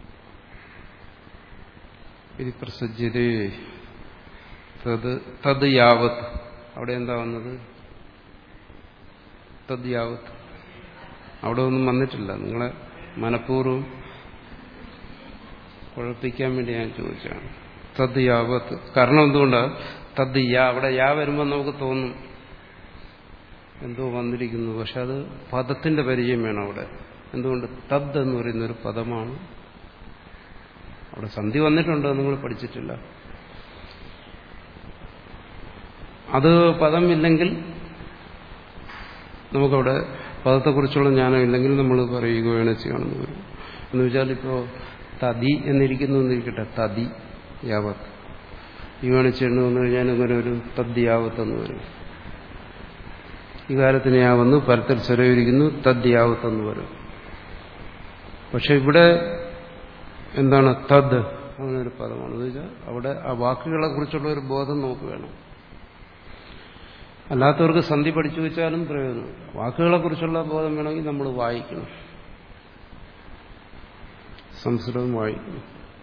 ഇത് പ്രസജ്യതേ തത് തത് യാവത് അവിടെ എന്താ വന്നത് തത് യാവത് അവിടെ ഒന്നും വന്നിട്ടില്ല നിങ്ങളെ മനഃപൂർവ്വം കുഴപ്പിക്കാൻ വേണ്ടി ഞാൻ ചോദിച്ചാണ് തത് യാവത്ത് കാരണം എന്തുകൊണ്ടാണ് തത് യാ അവിടെ യാ വരുമ്പോൾ നമുക്ക് തോന്നും എന്തോ വന്നിരിക്കുന്നു പക്ഷെ അത് പദത്തിന്റെ പരിചയം വേണം അവിടെ എന്തുകൊണ്ട് തദ് എന്ന് പറയുന്ന ഒരു പദമാണ് അവിടെ സന്ധി വന്നിട്ടുണ്ടോ നിങ്ങൾ പഠിച്ചിട്ടില്ല അത് പദമില്ലെങ്കിൽ നമുക്കവിടെ പദത്തെക്കുറിച്ചുള്ള ജ്ഞാനം ഇല്ലെങ്കിൽ നമ്മൾ പറയുകയാണ് ചെയ്യണമെന്ന് വരും എന്ന് വെച്ചാൽ ഇപ്പോൾ തതി എന്നിരിക്കുന്നു എന്നിരിക്കട്ടെ തതി യാവത്ത് ഈ വേണിച്ചെണ്ണു വന്നു കഴിഞ്ഞാൽ ഇങ്ങനെ ഒരു തദ്ദി യാവത്തെന്ന് വരും ഈ കാലത്തിന് യാവെന്ന് പരത്തിൽ സ്വരവിരിക്കുന്നു തദ്ദി യാവത്തെന്ന് വരും പക്ഷെ ഇവിടെ എന്താണ് തദ് അങ്ങനെ ഒരു പദമാണ് എന്ന് വെച്ചാൽ അവിടെ ആ വാക്കുകളെ കുറിച്ചുള്ള ഒരു ബോധം നമുക്ക് വേണം അല്ലാത്തവർക്ക് സന്ധി പഠിച്ചു വെച്ചാലും പ്രയോജനം വാക്കുകളെ കുറിച്ചുള്ള ബോധം വേണമെങ്കിൽ നമ്മൾ വായിക്കണം സംസ്കൃതം വായിക്കണം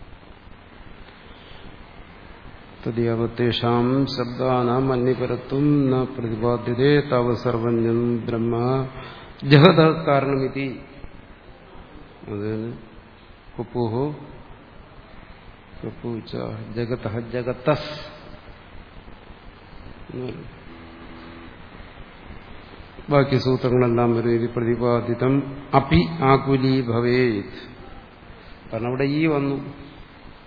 തദ്യാവത്തേഷാം ശബ്ദാനാം അന്യപരത്വം ന പ്രതിപാദ്യതേ താവ സർവജ്ഞം ബ്രഹ്മ ജഗത കാരണമിതി അതിന് കുപ്പുഹോ കപ്പൂച്ച ജഗത ജഗത്തസ് ബാക്കി സൂത്രങ്ങളെല്ലാം വരും ഇത് പ്രതിപാദിതം അപി ആകുലി ഭവേത് കാരണം അവിടെ ഈ വന്നു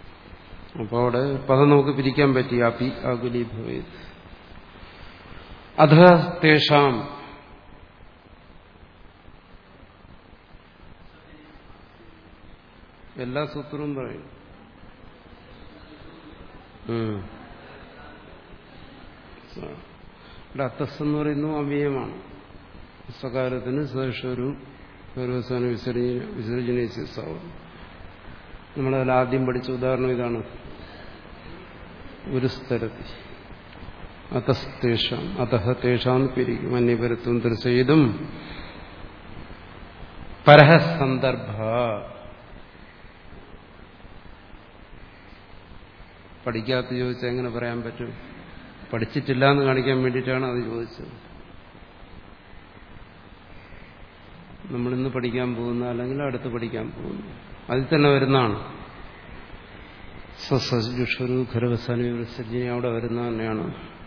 അപ്പോൾ അവിടെ പദം നമുക്ക് പിരിക്കാൻ പറ്റി അപി ആകുലി ഭവേത് അധ തേഷാം എല്ലാ സൂത്രവും പറയും ഉം. ഇവിടെ അത്തസ് എന്ന് പറയുന്നു അവ്യയമാണ് സകാരത്തിന് സേഷൊരു ഗൗരവസ്ഥാന വിസർജന വിസർജനീസാവും നമ്മളതിൽ ആദ്യം പഠിച്ച ഉദാഹരണം ഇതാണ് ഒരു സ്ഥലത്ത് അതസ്തേഷാം അതഹ തേഷാം പിരിക്കും അന്യപരത്വം തീർച്ചയായതും പരഹ സന്ദർഭ പഠിക്കാത്ത ചോദിച്ചാൽ എങ്ങനെ പറയാൻ പറ്റും പഠിച്ചിട്ടില്ല എന്ന് കാണിക്കാൻ വേണ്ടിയിട്ടാണ് അത് ചോദിച്ചത് നമ്മളിന്ന് പഠിക്കാൻ പോകുന്ന അല്ലെങ്കിൽ അടുത്ത് പഠിക്കാൻ പോകുന്നു അതിൽ തന്നെ വരുന്നതാണ് സസജുഷരു ഖരവസാനി വിസർജന അവിടെ വരുന്ന തന്നെയാണ്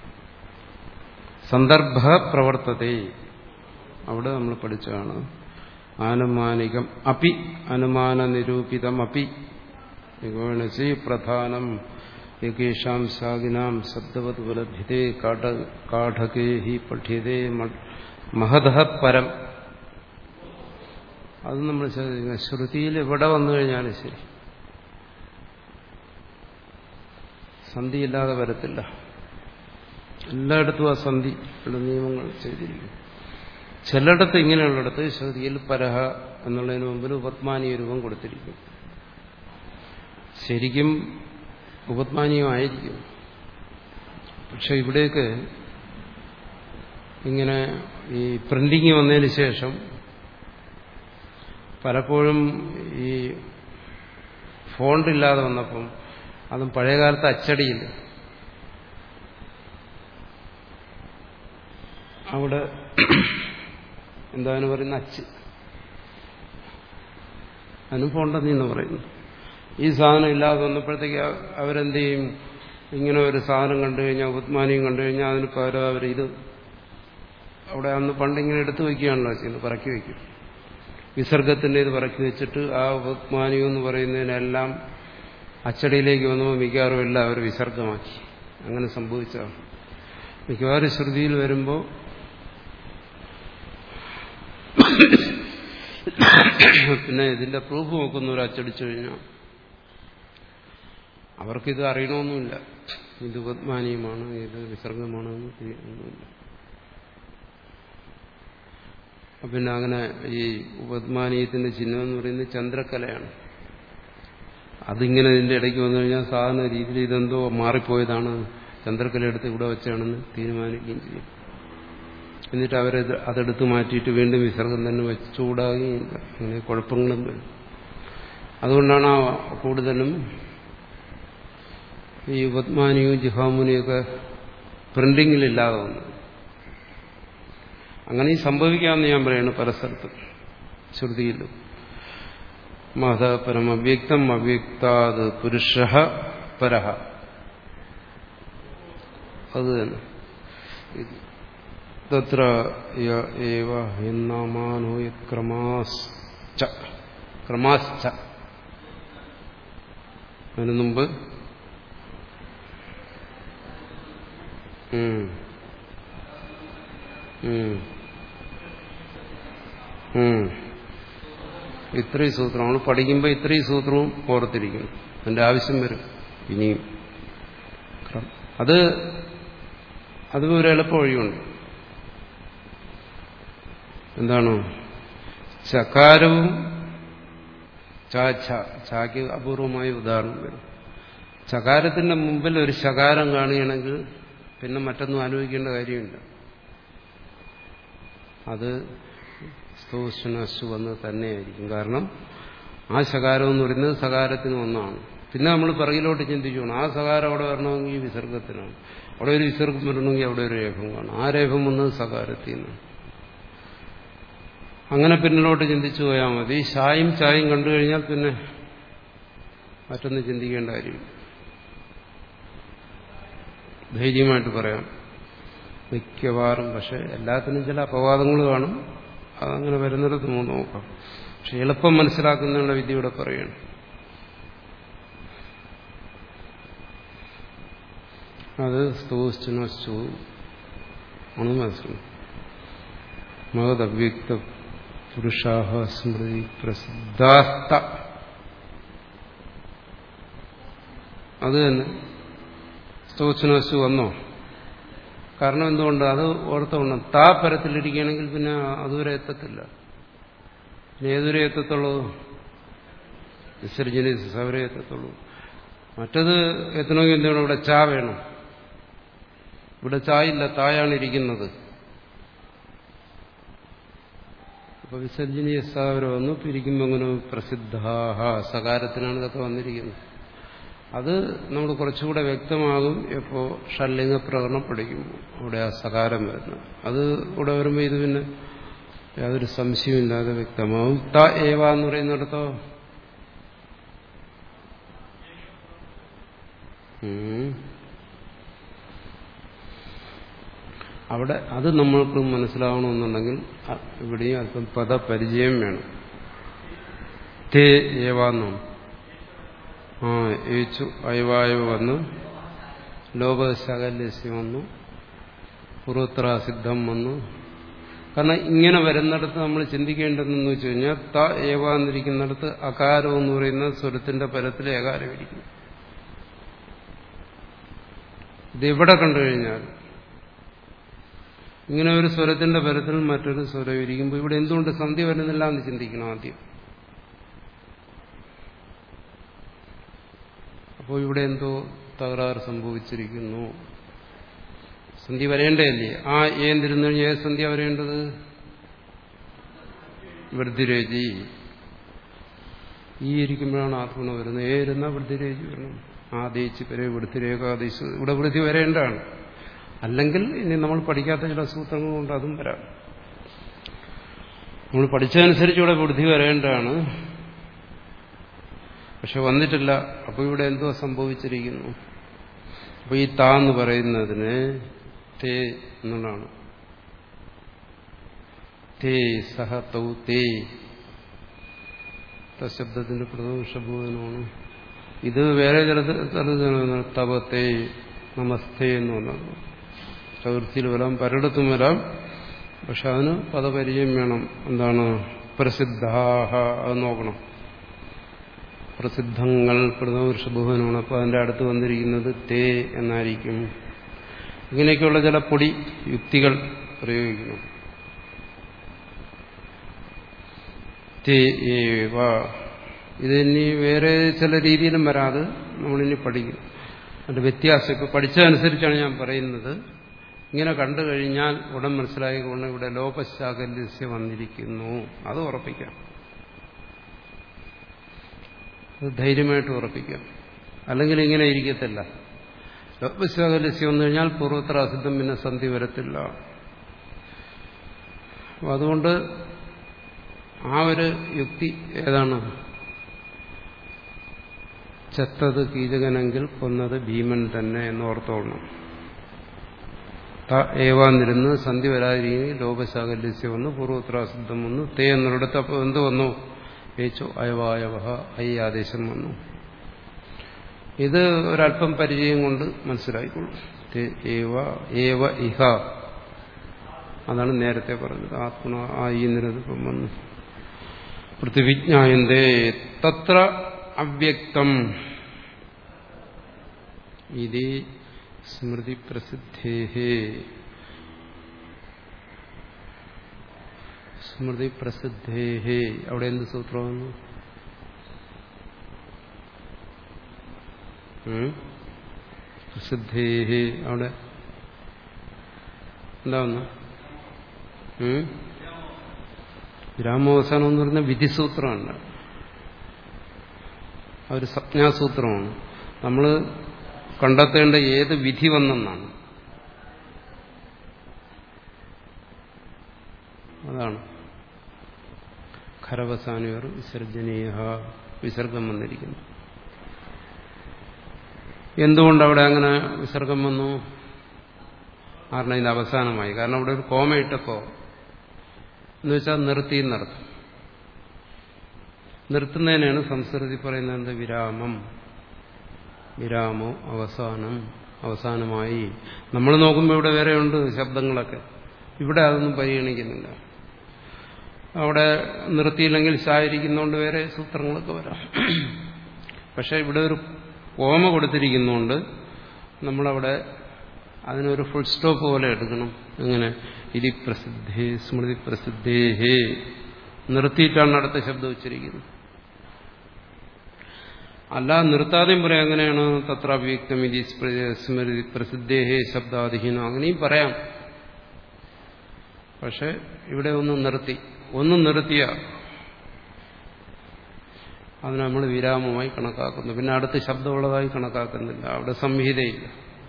സന്ദർഭ പ്രവർത്തത അവിടെ നമ്മൾ പഠിച്ചതാണ് ആനുമാനികം അപി അനുമാന നിരൂപിതം അപി യുഗോണസി പ്രധാനം യകേഷാം ശാഖിനാം ശബ്ദവത് ഉപലഭ്യതേ കാഠകേ ഹി പഠ്യതേ മഹത പരം അത് നമ്മൾ ശ്രുതിയിൽ എവിടെ വന്നു കഴിഞ്ഞാലും ശരി സന്ധിയില്ലാതെ വരത്തില്ല എല്ലായിടത്തും ആ സന്ധിയുടെ നിയമങ്ങൾ ചെയ്തിരിക്കും ചിലയിടത്ത് ഇങ്ങനെയുള്ളിടത്ത് ശ്രുതിയിൽ പരഹ എന്നുള്ളതിന് മുമ്പിൽ ഉപത്മാനീയ രൂപം കൊടുത്തിരിക്കും ശരിക്കും ഉപത്മാനീയമായിരിക്കും പക്ഷെ ഇവിടേക്ക് ഇങ്ങനെ ഈ പ്രിന്റിങ് വന്നതിന് ശേഷം പലപ്പോഴും ഈ ഫോണ്ടില്ലാതെ വന്നപ്പം അതും പഴയകാലത്ത് അച്ചടിയില്ല അവിടെ എന്താണ് പറയുന്ന അച്ച് അതിനും ഫോണ്ടെന്ന് പറയുന്നു ഈ സാധനം ഇല്ലാതെ വന്നപ്പോഴത്തേക്ക് അവരെന്ത് ചെയ്യും ഇങ്ങനെ ഒരു സാധനം കണ്ടു കഴിഞ്ഞാൽ ഉപത്മാനിയും കണ്ടു കഴിഞ്ഞാൽ അതിന് പകരം അവർ ഇത് അവിടെ അന്ന് പണ്ടിങ്ങനെ എടുത്തു വയ്ക്കുകയാണല്ലോ ചെയ്യുന്നത് പറക്കി വയ്ക്കും വിസർഗത്തിന്റെ ഇത് പറക്കി വെച്ചിട്ട് ആ ഉപത്മാനിയം എന്ന് പറയുന്നതിനെല്ലാം അച്ചടിയിലേക്ക് വന്നപ്പോൾ മിക്കവാറും എല്ലാം അവർ വിസർഗമാക്കി അങ്ങനെ സംഭവിച്ചതാണ് മിക്കവാറും ശ്രുതിയിൽ വരുമ്പോൾ പിന്നെ ഇതിന്റെ പ്രൂഫ് നോക്കുന്നവർ അച്ചടിച്ചു കഴിഞ്ഞാൽ അവർക്കിത് അറിയണമെന്നില്ല ഇത് ഉപത്മാനീയമാണ് ഇത് വിസർഗമാണെന്ന് ഒന്നുമില്ല പിന്നെ അങ്ങനെ ഈ ഉപത്മാനീയത്തിന്റെ ചിഹ്നം എന്ന് പറയുന്നത് ചന്ദ്രക്കലയാണ് അതിങ്ങനെ ഇതിന്റെ ഇടയ്ക്ക് വന്നു കഴിഞ്ഞാൽ സാധാരണ രീതിയിൽ ഇതെന്തോ മാറിപ്പോയതാണ് ചന്ദ്രക്കല എടുത്ത് ഇവിടെ വെച്ചാണെന്ന് തീരുമാനിക്കുകയും ചെയ്യും എന്നിട്ട് അവരത് അതെടുത്ത് മാറ്റിയിട്ട് വീണ്ടും വിസർഗം തന്നെ വെച്ച് ചൂടാകുകയില്ല അങ്ങനെ കുഴപ്പങ്ങളും വരും അതുകൊണ്ടാണ് ആ കൂടുതലും ഈ ഉപത്മാനിയും ജിഹാമുനിയൊക്കെ പ്രിന്റിങ്ങിലില്ലാതെ വന്നത് അങ്ങനെ സംഭവിക്കാമെന്ന് ഞാൻ പറയുന്നു പല സ്ഥലത്തും ശ്രുതിയിലും മത പരമവ്യക്തം അവ്യക്താത് പുരുഷ പരഹ അത് തന്നെ തത്ര ഏവ എന്നാമാനോ ക്രമാശ്ച ക്രമാശ്ച അതിനു മുമ്പ് ഉം ഉം ഉം ഇത്രയും സൂത്രം നമ്മൾ പഠിക്കുമ്പോൾ ഇത്രയും സൂത്രവും ഓർത്തിരിക്കും അതിന്റെ ആവശ്യം വരും ഇനിയും അത് അതും ഒരു എളുപ്പ വഴിയുണ്ട് എന്താണ് ചകാരവും ചാച്ച ചാക്ക് അപൂർവമായ ഉദാഹരണം വരും ചകാരത്തിന്റെ മുമ്പിൽ ഒരു ശകാരം കാണുകയാണെങ്കിൽ പിന്നെ മറ്റൊന്നും ആലോചിക്കേണ്ട കാര്യമില്ല അത് സ്തോഷനശു വന്ന് തന്നെയായിരിക്കും കാരണം ആ ശകാരം എന്ന് പറയുന്നത് സകാരത്തിന് ഒന്നാണ് പിന്നെ നമ്മൾ പിറകിലോട്ട് ചിന്തിക്കണം ആ സകാരം അവിടെ വരണമെങ്കിൽ ഈ വിസർഗത്തിനാണ് അവിടെ ഒരു വിസർഗം വരണമെങ്കിൽ അവിടെ ഒരു രേഖം കാണും ആ രേഖം വന്നത് സകാരത്തിൽ നിന്നാണ് അങ്ങനെ പിന്നിലോട്ട് ചിന്തിച്ചു പോയാൽ മതി ഷായും ചായും കണ്ടു കഴിഞ്ഞാൽ പിന്നെ മറ്റൊന്ന് ചിന്തിക്കേണ്ട കാര്യമില്ല ധൈര്യമായിട്ട് പറയാം മിക്കവാറും പക്ഷെ എല്ലാത്തിനും ചില അപവാദങ്ങൾ കാണും അതങ്ങനെ വരുന്നിടത്ത് നമുക്ക് നോക്കാം പക്ഷെ എളുപ്പം മനസ്സിലാക്കുന്നതിനുള്ള വിദ്യ ഇവിടെ പറയണം അത് സ്തോസ്റ്റുനസ്തു ആണ് മനസ്സിലാക്കുന്നത് മഹദവ്യക്ത പുരുഷാഹ സ്മൃതി പ്രസിദ്ധാസ്ത അത് തന്നെ സ്തോച്ചനവശു വന്നോ കാരണം എന്തുകൊണ്ട് അത് ഓർത്തോണം താ പരത്തിലിരിക്കുകയാണെങ്കിൽ പിന്നെ അതുവരെ എത്തത്തില്ല പിന്നെ ഏതുവരെ എത്തത്തുള്ളൂ വിസർജന അവരെ എത്തത്തുള്ളൂ മറ്റത് എത്തണമെങ്കിൽ എന്താണ് ഇവിടെ ചാ വേണം ഇവിടെ ചായില്ല തായാണ് ഇരിക്കുന്നത് അപ്പൊ വിസർജനീയ സ്ഥാവരം വന്നു പിരിക്കുമ്പോൾ അങ്ങനെ പ്രസിദ്ധാഹ സകാരത്തിനാണ് ഇതൊക്കെ വന്നിരിക്കുന്നത് അത് നമ്മൾ കുറച്ചുകൂടെ വ്യക്തമാകും എപ്പോ ഷല്ലിംഗ പ്രകടനം പഠിക്കുമ്പോൾ അവിടെ ആ സകാരം വരുന്നത് അത് ഇവിടെ വരുമ്പോൾ ഇത് പിന്നെ യാതൊരു സംശയമില്ലാതെ വ്യക്തമാവും ത ഏവ എന്ന് പറയുന്നിടത്തോ അവിടെ അത് നമ്മൾക്ക് മനസ്സിലാവണമെന്നുണ്ടെങ്കിൽ ഇവിടെയും അല്പം പദപരിചയം വേണം തേ ഏവാന്നും ആ ഏച്ചു അയവായു വന്നു ലോകശകല്യസ്യം വന്നു പൂർവത്രാസിദ്ധം വന്നു കാരണം ഇങ്ങനെ വരുന്നിടത്ത് നമ്മൾ ചിന്തിക്കേണ്ടതെന്ന് വെച്ച് കഴിഞ്ഞാൽ ത ഏവാന്നിരിക്കുന്നിടത്ത് അകാരം എന്ന് പറയുന്ന സ്വരത്തിന്റെ പരത്തിലെ അകാരം ഇരിക്കുന്നു ഇത് എവിടെ കണ്ടു കഴിഞ്ഞാൽ ഇങ്ങനെ ഒരു സ്വരത്തിന്റെ പരത്തിൽ മറ്റൊരു സ്വരം ഇരിക്കുമ്പോൾ ഇവിടെ എന്തുകൊണ്ട് സന്ധി വരുന്നില്ല എന്ന് ചിന്തിക്കണം ആദ്യം അപ്പോൾ ഇവിടെ എന്തോ തകരാറ് സംഭവിച്ചിരിക്കുന്നു സന്ധി വരേണ്ടതല്ലേ ആ ഏന്തിരുന്നു കഴിഞ്ഞാൽ ഏത് സന്ധ്യ വരേണ്ടത് വൃദ്ധിരേജി ഈ ഇരിക്കുമ്പോഴാണ് ആത്മന വരുന്നത് ഏ ഇരുന്നാൽ വൃദ്ധിരേജി വരണം ആദേശി വരെ വൃത്തിരേഖാദേശി ഇവിടെ വൃത്തി വരേണ്ടതാണ് അല്ലെങ്കിൽ ഇനി നമ്മൾ പഠിക്കാത്ത ചില സൂത്രങ്ങളുണ്ട് അതും വരാം നമ്മൾ പഠിച്ചതനുസരിച്ച് ഇവിടെ വൃദ്ധി വരേണ്ടതാണ് പക്ഷെ വന്നിട്ടില്ല അപ്പോൾ ഇവിടെ എന്തോ സംഭവിച്ചിരിക്കുന്നു അപ്പൊ ഈ താ എന്ന് പറയുന്നതിന് തേ എന്നുള്ളതാണ് തേ സഹ തൗ തേ ശബ്ദത്തിന്റെ പ്രദോഷഭൂതനമാണ് ഇത് വേറെ ചില സ്ഥലത്ത് തപത്തെ നമസ്തേ എന്ന് പറഞ്ഞത് ചതുർത്ഥിയിൽ വരാം പലയിടത്തും വരാം പക്ഷെ അതിന് പദപരിചയം വേണം എന്താണ് പ്രസിദ്ധാഹ അത് നോക്കണം പ്രസിദ്ധങ്ങൾ പ്രഥമവൃഷഭുവനമാണ് അപ്പോൾ അതിൻ്റെ അടുത്ത് വന്നിരിക്കുന്നത് തേ എന്നായിരിക്കും ഇങ്ങനെയൊക്കെയുള്ള ചില പൊടി യുക്തികൾ പ്രയോഗിക്കണം തേ ഏവ ഇതിനി വേറെ ചില രീതിയിലും വരാതെ നമ്മളിനി പഠിക്കും അതിന്റെ വ്യത്യാസം ഇപ്പൊ പഠിച്ചതനുസരിച്ചാണ് ഞാൻ പറയുന്നത് ഇങ്ങനെ കണ്ടു കഴിഞ്ഞാൽ ഉടൻ മനസ്സിലായിക്കൊണ്ട് ഇവിടെ ലോപശാകല്യസ്യ വന്നിരിക്കുന്നു അത് ഉറപ്പിക്കാം അത് ധൈര്യമായിട്ട് ഉറപ്പിക്കാം അല്ലെങ്കിൽ ഇങ്ങനെ ഇരിക്കത്തില്ല ലോപശാകല്യസ്യം വന്നു കഴിഞ്ഞാൽ പൂർവ്വത്ര അസിദ്ധം പിന്നെ സന്ധി വരത്തില്ല അപ്പം അതുകൊണ്ട് ആ ഒരു യുക്തി ഏതാണ് ചത്തത് കീചകനെങ്കിൽ കൊന്നത് ഭീമൻ തന്നെ എന്ന് ഓർത്തോളണം ഏവാന്നിരുന്ന് സന്ധി വരാതിരിക്കുന്ന ലോകശാകല്യസ്യം വന്നു പൂർവോത്തരാസിദ്ധം വന്നു തേ എന്നിടത്ത് അപ്പോൾ എന്ത് വന്നു ഏച്ചു അയവായവ ഐ ആദേശം വന്നു ഇത് ഒരല്പം പരിചയം കൊണ്ട് മനസ്സിലായിക്കൊള്ളു ഏവ ഏവ ഇഹ അതാണ് നേരത്തെ പറഞ്ഞത് ആത്മന ആ ഈ നിരതിപ്പം വന്നു പൃഥ്വിജ്ഞായന്തേ തത്ര അവ്യക്തം ഇത് സ്മൃതി പ്രസിദ്ധേ സ്മൃതി പ്രസിദ്ധേ അവിടെ എന്ത് സൂത്രമാണ് പ്രസിദ്ധേ അവിടെ എന്താന്ന് വിരാമാവസാനം എന്ന് പറയുന്ന വിധിസൂത്രമല്ല ഒരു സംജ്ഞാസൂത്രമാണ് നമ്മൾ കണ്ടെത്തേണ്ട ഏത് വിധി വന്നെന്നാണ് അതാണ് ഖരവസാനിയർ വിസർജനീയ വിസർഗം വന്നിരിക്കുന്നു എന്തുകൊണ്ട് അവിടെ അങ്ങനെ വിസർഗം വന്നു കാരണം ഇതിന്റെ അവസാനമായി കാരണം അവിടെ ഒരു കോമ ഇട്ടപ്പോ എന്ന് വെച്ചാൽ നിർത്തി എന്നർത്ഥം നിർത്തുന്നതിനാണ് സംസ്കൃതി പറയുന്നത് എന്ത് വിരാമം വിരാമോ അവസാനം അവസാനമായി നമ്മൾ നോക്കുമ്പോൾ ഇവിടെ വേറെയുണ്ട് ശബ്ദങ്ങളൊക്കെ ഇവിടെ അതൊന്നും പരിഗണിക്കുന്നില്ല അവിടെ നിർത്തിയില്ലെങ്കിൽ ശായിരിക്കുന്നതുകൊണ്ട് വേറെ സൂത്രങ്ങളൊക്കെ വരാം പക്ഷെ ഇവിടെ ഒരു ഓമ കൊടുത്തിരിക്കുന്നതുകൊണ്ട് നമ്മളവിടെ അതിനൊരു ഫുൾ സ്റ്റോപ്പ് പോലെ എടുക്കണം എങ്ങനെ ഇതി പ്രസിദ്ധേ സ്മൃതി പ്രസിദ്ധേഹേ നിർത്തിയിട്ടാണ് അടുത്ത ശബ്ദം ഉച്ചരിക്കുന്നത് അല്ല നിർത്താതെയും പറയാം എങ്ങനെയാണ് തത്ര അവ്യക്തം ഇതി സ്മൃതി പ്രസിദ്ധേഹേ ശബ്ദാധിഹീനം അങ്ങനെയും പറയാം പക്ഷെ ഇവിടെ ഒന്ന് നിർത്തി ഒന്ന് നിർത്തിയ അതിന് നമ്മൾ വിരാമമായി കണക്കാക്കുന്നു പിന്നെ അടുത്ത് ശബ്ദമുള്ളതായി കണക്കാക്കുന്നില്ല അവിടെ സംഹിതയില്ല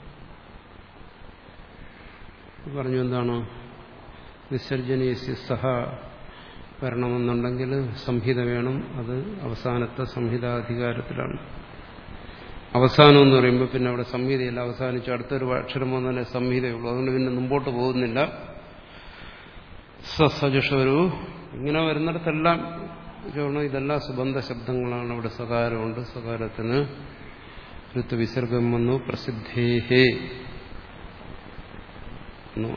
പറഞ്ഞു എന്താണ് വിസർജനീയ സഹ വരണമെന്നുണ്ടെങ്കിൽ സംഹിത വേണം അത് അവസാനത്തെ സംഹിതാധികാരത്തിലാണ് അവസാനം എന്ന് പറയുമ്പോൾ പിന്നെ അവിടെ സംഹിതയില്ല അവസാനിച്ചു അടുത്തൊരു അക്ഷരം വന്നതിനെ സംഹിതയുള്ളൂ അതുകൊണ്ട് പിന്നെ മുമ്പോട്ട് പോകുന്നില്ല സസജുഷരു ഇങ്ങനെ വരുന്നിടത്തെല്ലാം ചോദിക്കണം ഇതെല്ലാം സുബന്ധ ശബ്ദങ്ങളാണ് ഇവിടെ സകാരമുണ്ട് സകാരത്തിന് ഋത്തുവിസർഗം വന്നു പ്രസിദ്ധേഹേ എന്ന്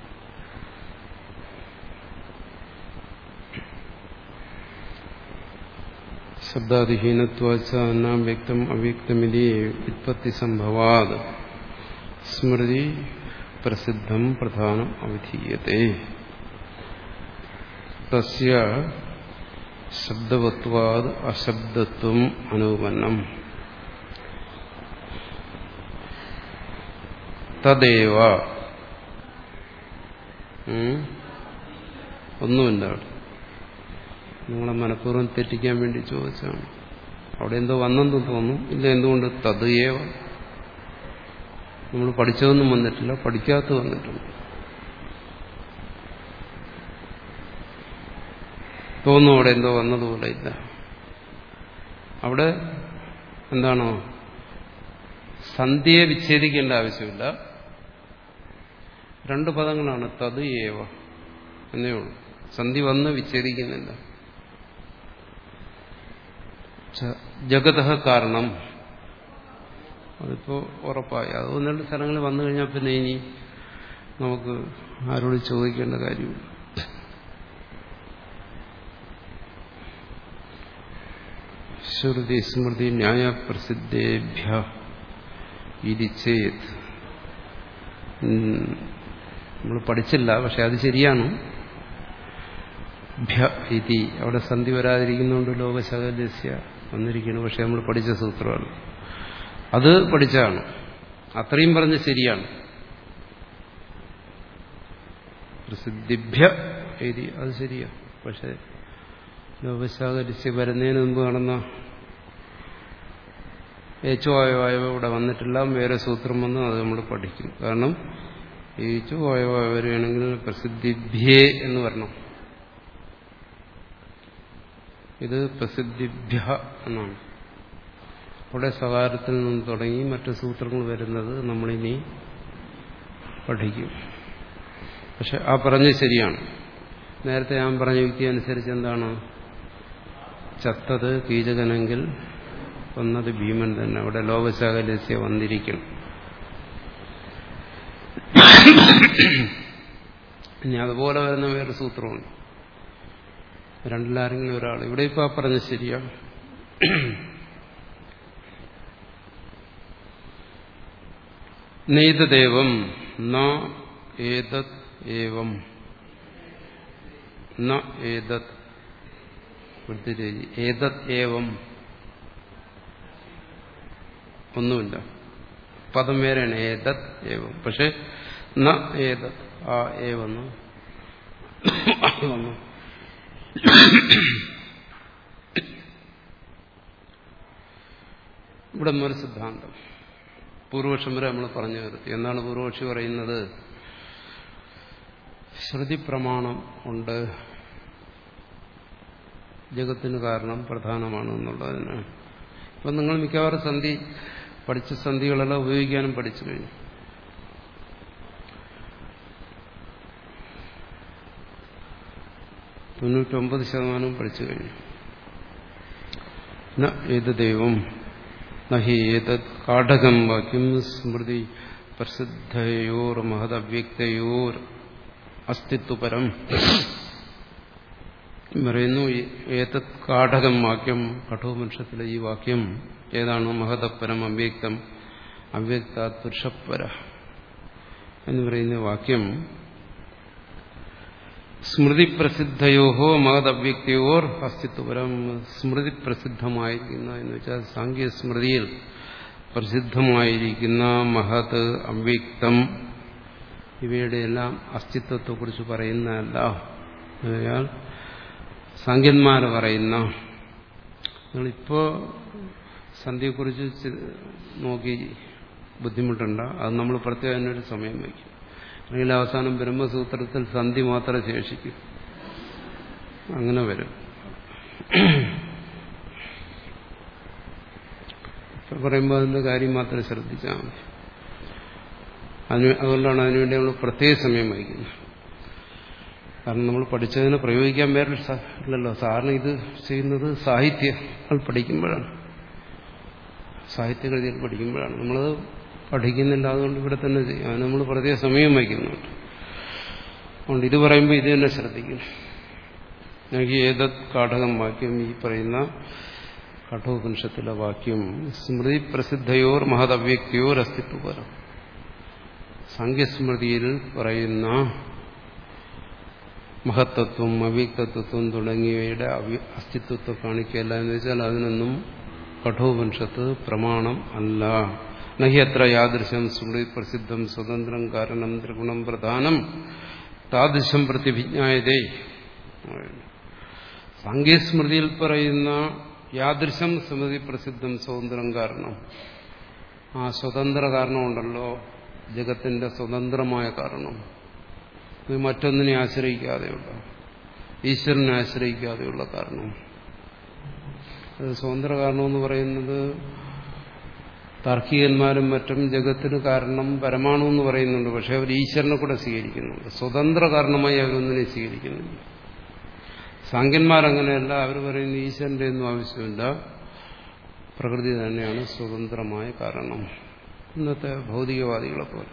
ശബ്ദാധിഹീനത്വാച്ചാം വ്യക്തം അവ്യക്തമിതി വിത്പത്തി സംഭവാത് സ്മൃതി പ്രസിദ്ധം പ്രധാനം അവധീയത്തെ തസ്യ ശബ്ദവത്വാത് അശബ്ദത്വം അനുപന്നം തദേവ ഒന്നുമില്ല അവിടെ നിങ്ങളെ മനഃപൂർവ്വം തെറ്റിക്കാൻ വേണ്ടി ചോദിച്ചാണ് അവിടെ എന്തോ വന്നെന്ന് തോന്നും ഇല്ല എന്തുകൊണ്ട് തത് ഏവ നമ്മൾ പഠിച്ചതൊന്നും വന്നിട്ടില്ല പഠിക്കാത്ത വന്നിട്ടുണ്ട് തോന്നും അവിടെ എന്തോ വന്നതുപോലെ ഇല്ല അവിടെ എന്താണോ സന്ധ്യയെ വിച്ഛേദിക്കേണ്ട ആവശ്യമില്ല രണ്ട് പദങ്ങളാണ് തത് ഏവ എന്നേ ഉള്ളൂ സന്ധി വന്ന് വിച്ഛേദിക്കുന്നില്ല ജഗത കാരണം അതിപ്പോ ഉറപ്പായി അത് ഒന്ന് രണ്ട് സ്ഥലങ്ങളിൽ വന്നു കഴിഞ്ഞാൽ പിന്നെ ഇനി നമുക്ക് ആരോട് ചോദിക്കേണ്ട കാര്യമില്ല ശ്രുതി സ്മൃതി ന്യായപ്രസിദ്ധേഭ്യ ഇതി ചേത് നമ്മൾ പഠിച്ചില്ല പക്ഷെ അത് ശരിയാണ് ഭ്യ ഇതി അവിടെ സന്ധി വരാതിരിക്കുന്നുണ്ട് ലോകശകലസ്യ വന്നിരിക്കുന്നു പക്ഷെ നമ്മൾ പഠിച്ച സൂത്രമാണ് അത് പഠിച്ചതാണ് അത്രയും പറഞ്ഞ് ശരിയാണ് പ്രസിദ്ധിഭ്യ എഴുതി അത് ശരിയാ പക്ഷെ ലോകശാഖരിച്ച് വരുന്നതിന് മുമ്പ് നടന്ന ഏച്ചുവായവായവ ഇവിടെ വന്നിട്ടില്ല വേറെ സൂത്രം വന്ന് അത് നമ്മൾ പഠിക്കും കാരണം ഏച്ചു വായവായ വരികയാണെങ്കിൽ പ്രസിദ്ധിഭ്യേ എന്ന് വരണം ഇത് പ്രസിദ്ധിഭ്യ എന്നാണ് അവിടെ സകാരത്തിൽ നിന്ന് തുടങ്ങി മറ്റ് സൂത്രങ്ങൾ വരുന്നത് നമ്മളിനി പഠിക്കും പക്ഷെ ആ പറഞ്ഞത് ശരിയാണ് നേരത്തെ ഞാൻ പറഞ്ഞ യുക്തി അനുസരിച്ച് എന്താണ് ചത്തത് കീചകനെങ്കിൽ വന്നത് ഭീമൻ തന്നെ അവിടെ ലോകശാകലസ്യ വന്നിരിക്കണം ഇനി അതുപോലെ വരുന്ന വേറെ സൂത്രമുണ്ട് രണ്ടിലാരെങ്കിലും ഒരാൾ ഇവിടെ ഇപ്പൊ ആ പറഞ്ഞ ശരിയാണ് നെയ്തദേവം ന ഏതത് ഏവം ന ഏതത് ഏതത് ഏവം ഒന്നുമില്ല പദം വേറെയാണ് ഏതത് ഏവം പക്ഷെ ന ഏതത് ആ ഏവന്നു വന്നു ഇവിടെ ഒരു സിദ്ധാന്തം പൂർവപക്ഷം വരെ നമ്മൾ പറഞ്ഞു നിർത്തി എന്താണ് പൂർവപക്ഷി പറയുന്നത് ശ്രുതി പ്രമാണം ഉണ്ട് ജഗത്തിന് കാരണം പ്രധാനമാണ് എന്നുള്ളതിന് ഇപ്പം നിങ്ങൾ മിക്കവാറും സന്ധി പഠിച്ച സന്ധികളെല്ലാം ഉപയോഗിക്കാനും പഠിച്ചു കഴിഞ്ഞു തൊണ്ണൂറ്റൊമ്പത് ശതമാനവും പഠിച്ചു കഴിഞ്ഞു ഏത് ദൈവം നഹി ഏതത് കാഠകം വാക്യം സ്മൃതി പ്രസിദ്ധയോർ മഹദവ്യക്തയോർ അസ്തിത്വപരം പറയുന്നു ഏതത് കാഠകം വാക്യം കഠോപനിഷത്തിലെ ഈ വാക്യം ഏതാണ് മഹതപരം അവ്യക്തം അവ്യക്ത പുരുഷപ്പര എന്ന് പറയുന്ന വാക്യം സ്മൃതി പ്രസിദ്ധയോഹോ മഹദവ്യക്തിയോർ അസ്തിത്വപരം സ്മൃതി പ്രസിദ്ധമായിരിക്കുന്ന എന്ന് വെച്ചാൽ സാങ്കേതിക സ്മൃതിയിൽ പ്രസിദ്ധമായിരിക്കുന്ന മഹത് അവ്യക്തം ഇവയുടെ എല്ലാം അസ്തിത്വത്തെക്കുറിച്ച് പറയുന്നതല്ല എന്നുവെച്ചാൽ സാങ്കന്മാർ പറയുന്ന നിങ്ങളിപ്പോൾ സന്ധ്യയെക്കുറിച്ച് നോക്കി ബുദ്ധിമുട്ടുണ്ട് അത് നമ്മൾ പ്രത്യേകം അതിനൊരു സമയം വയ്ക്കും അല്ലെങ്കിൽ അവസാനം ബ്രഹ്മസൂത്രത്തിൽ സന്ധി മാത്രമേ ശേഷിക്കൂ അങ്ങനെ വരും ഇപ്പൊ പറയുമ്പോൾ അതിന്റെ കാര്യം മാത്രം ശ്രദ്ധിച്ചാൽ മതി അതിന് അതുകൊണ്ടാണ് അതിനുവേണ്ടി നമ്മൾ പ്രത്യേക സമയം വഹിക്കുന്നത് കാരണം നമ്മൾ പഠിച്ചതിനെ പ്രയോഗിക്കാൻ വേറെ ഇല്ലല്ലോ സാറിന് ഇത് ചെയ്യുന്നത് സാഹിത്യങ്ങൾ പഠിക്കുമ്പോഴാണ് സാഹിത്യകൃതികൾ പഠിക്കുമ്പോഴാണ് നമ്മളത് പഠിക്കുന്നില്ല അതുകൊണ്ട് ഇവിടെ തന്നെ ചെയ്യും അതിന് നമ്മൾ പ്രത്യേക സമയം വയ്ക്കുന്നുണ്ട് അതുകൊണ്ട് ഇത് പറയുമ്പോൾ ഇത് തന്നെ ശ്രദ്ധിക്കണം എനിക്ക് ഏതത് കാഠകം വാക്യം ഈ പറയുന്ന കഠോപനിഷത്തിലെ വാക്യം സ്മൃതി പ്രസിദ്ധയോർ മഹദവ്യക്തിയോർ അസ്തിത്വപരം സംഖ്യസ്മൃതിയിൽ പറയുന്ന മഹത്തത്വം അവ്യക്തത്വം തുടങ്ങിയവയുടെ അസ്തിത്വത്തെ കാണിക്കുകയല്ല എന്ന് വെച്ചാൽ അതിനൊന്നും കഠോപനിഷത്ത് പ്രമാണം അല്ല നഹി അത്ര യാദൃശം സ്മൃതി പ്രസിദ്ധം സ്വതന്ത്രം കാരണം ത്രിഗുണം പ്രധാനം താദൃശം പ്രതിഭിജ്ഞായതേ സാങ്കേസ്മൃതിയിൽ പറയുന്ന യാദൃശം സ്മൃതി പ്രസിദ്ധം സ്വതന്ത്രം കാരണം ആ സ്വതന്ത്ര കാരണമുണ്ടല്ലോ ജഗത്തിന്റെ സ്വതന്ത്രമായ കാരണം ഇത് മറ്റൊന്നിനെ ആശ്രയിക്കാതെയുള്ള ഈശ്വരനെ ആശ്രയിക്കാതെയുള്ള കാരണം അത് സ്വതന്ത്ര കാരണമെന്ന് പറയുന്നത് താർക്കികന്മാരും മറ്റും ജഗത്തിന് കാരണം പരമാണു എന്ന് പറയുന്നുണ്ട് പക്ഷെ അവർ ഈശ്വരനെ കൂടെ സ്വീകരിക്കുന്നുണ്ട് സ്വതന്ത്ര കാരണമായി അവരൊന്നിനെ സ്വീകരിക്കുന്നില്ല സാങ്കന്മാരങ്ങനെയല്ല അവർ പറയുന്ന ഈശ്വരന്റെ ഒന്നും ആവശ്യമില്ല പ്രകൃതി തന്നെയാണ് സ്വതന്ത്രമായ കാരണം ഇന്നത്തെ ഭൗതികവാദികളെ പോലെ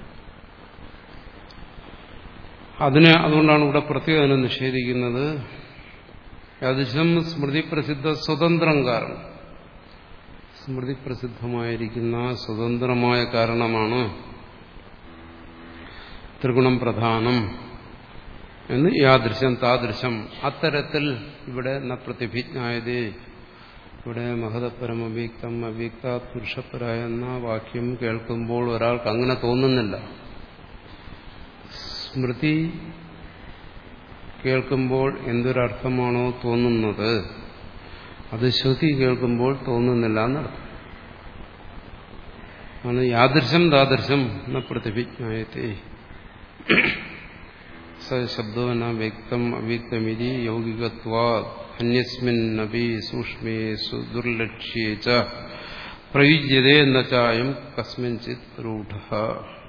അതിനെ അതുകൊണ്ടാണ് ഇവിടെ പ്രത്യേകം അതിനെ നിഷേധിക്കുന്നത് യാദൃശം സ്മൃതി പ്രസിദ്ധ സ്വതന്ത്രം കാരണം സ്മൃതി പ്രസിദ്ധമായിരിക്കുന്ന സ്വതന്ത്രമായ കാരണമാണ് ത്രിഗുണം പ്രധാനം എന്ന് യാദൃശം താദൃശം അത്തരത്തിൽ ഇവിടെ ന പ്രതിഭിജ്ഞായതേ ഇവിടെ മഹതപരം അവ്യക്തം അവ്യക്ത പുരുഷപര എന്ന വാക്യം കേൾക്കുമ്പോൾ ഒരാൾക്ക് അങ്ങനെ തോന്നുന്നില്ല സ്മൃതി കേൾക്കുമ്പോൾ എന്തൊരർത്ഥമാണോ തോന്നുന്നത് അത് ശ്രുതി കേൾക്കുമ്പോൾ തോന്നുന്നില്ല എന്നർത്ഥം ആണ് യാദൃശം താദൃശം എന്ന പ്രതിഭിജ്ഞായത്തെ സശബ്ദോന വ്യക്തം അവ്യക്തമിതി യൗകികത്വാ അന്യസ്മിന്നപി സൂക്ഷ്മേ സുദുർലക്ഷ്യേ ച പ്രയുജ്യതേ എന്ന ചായം കസ്മിൻചിത് രൂഢ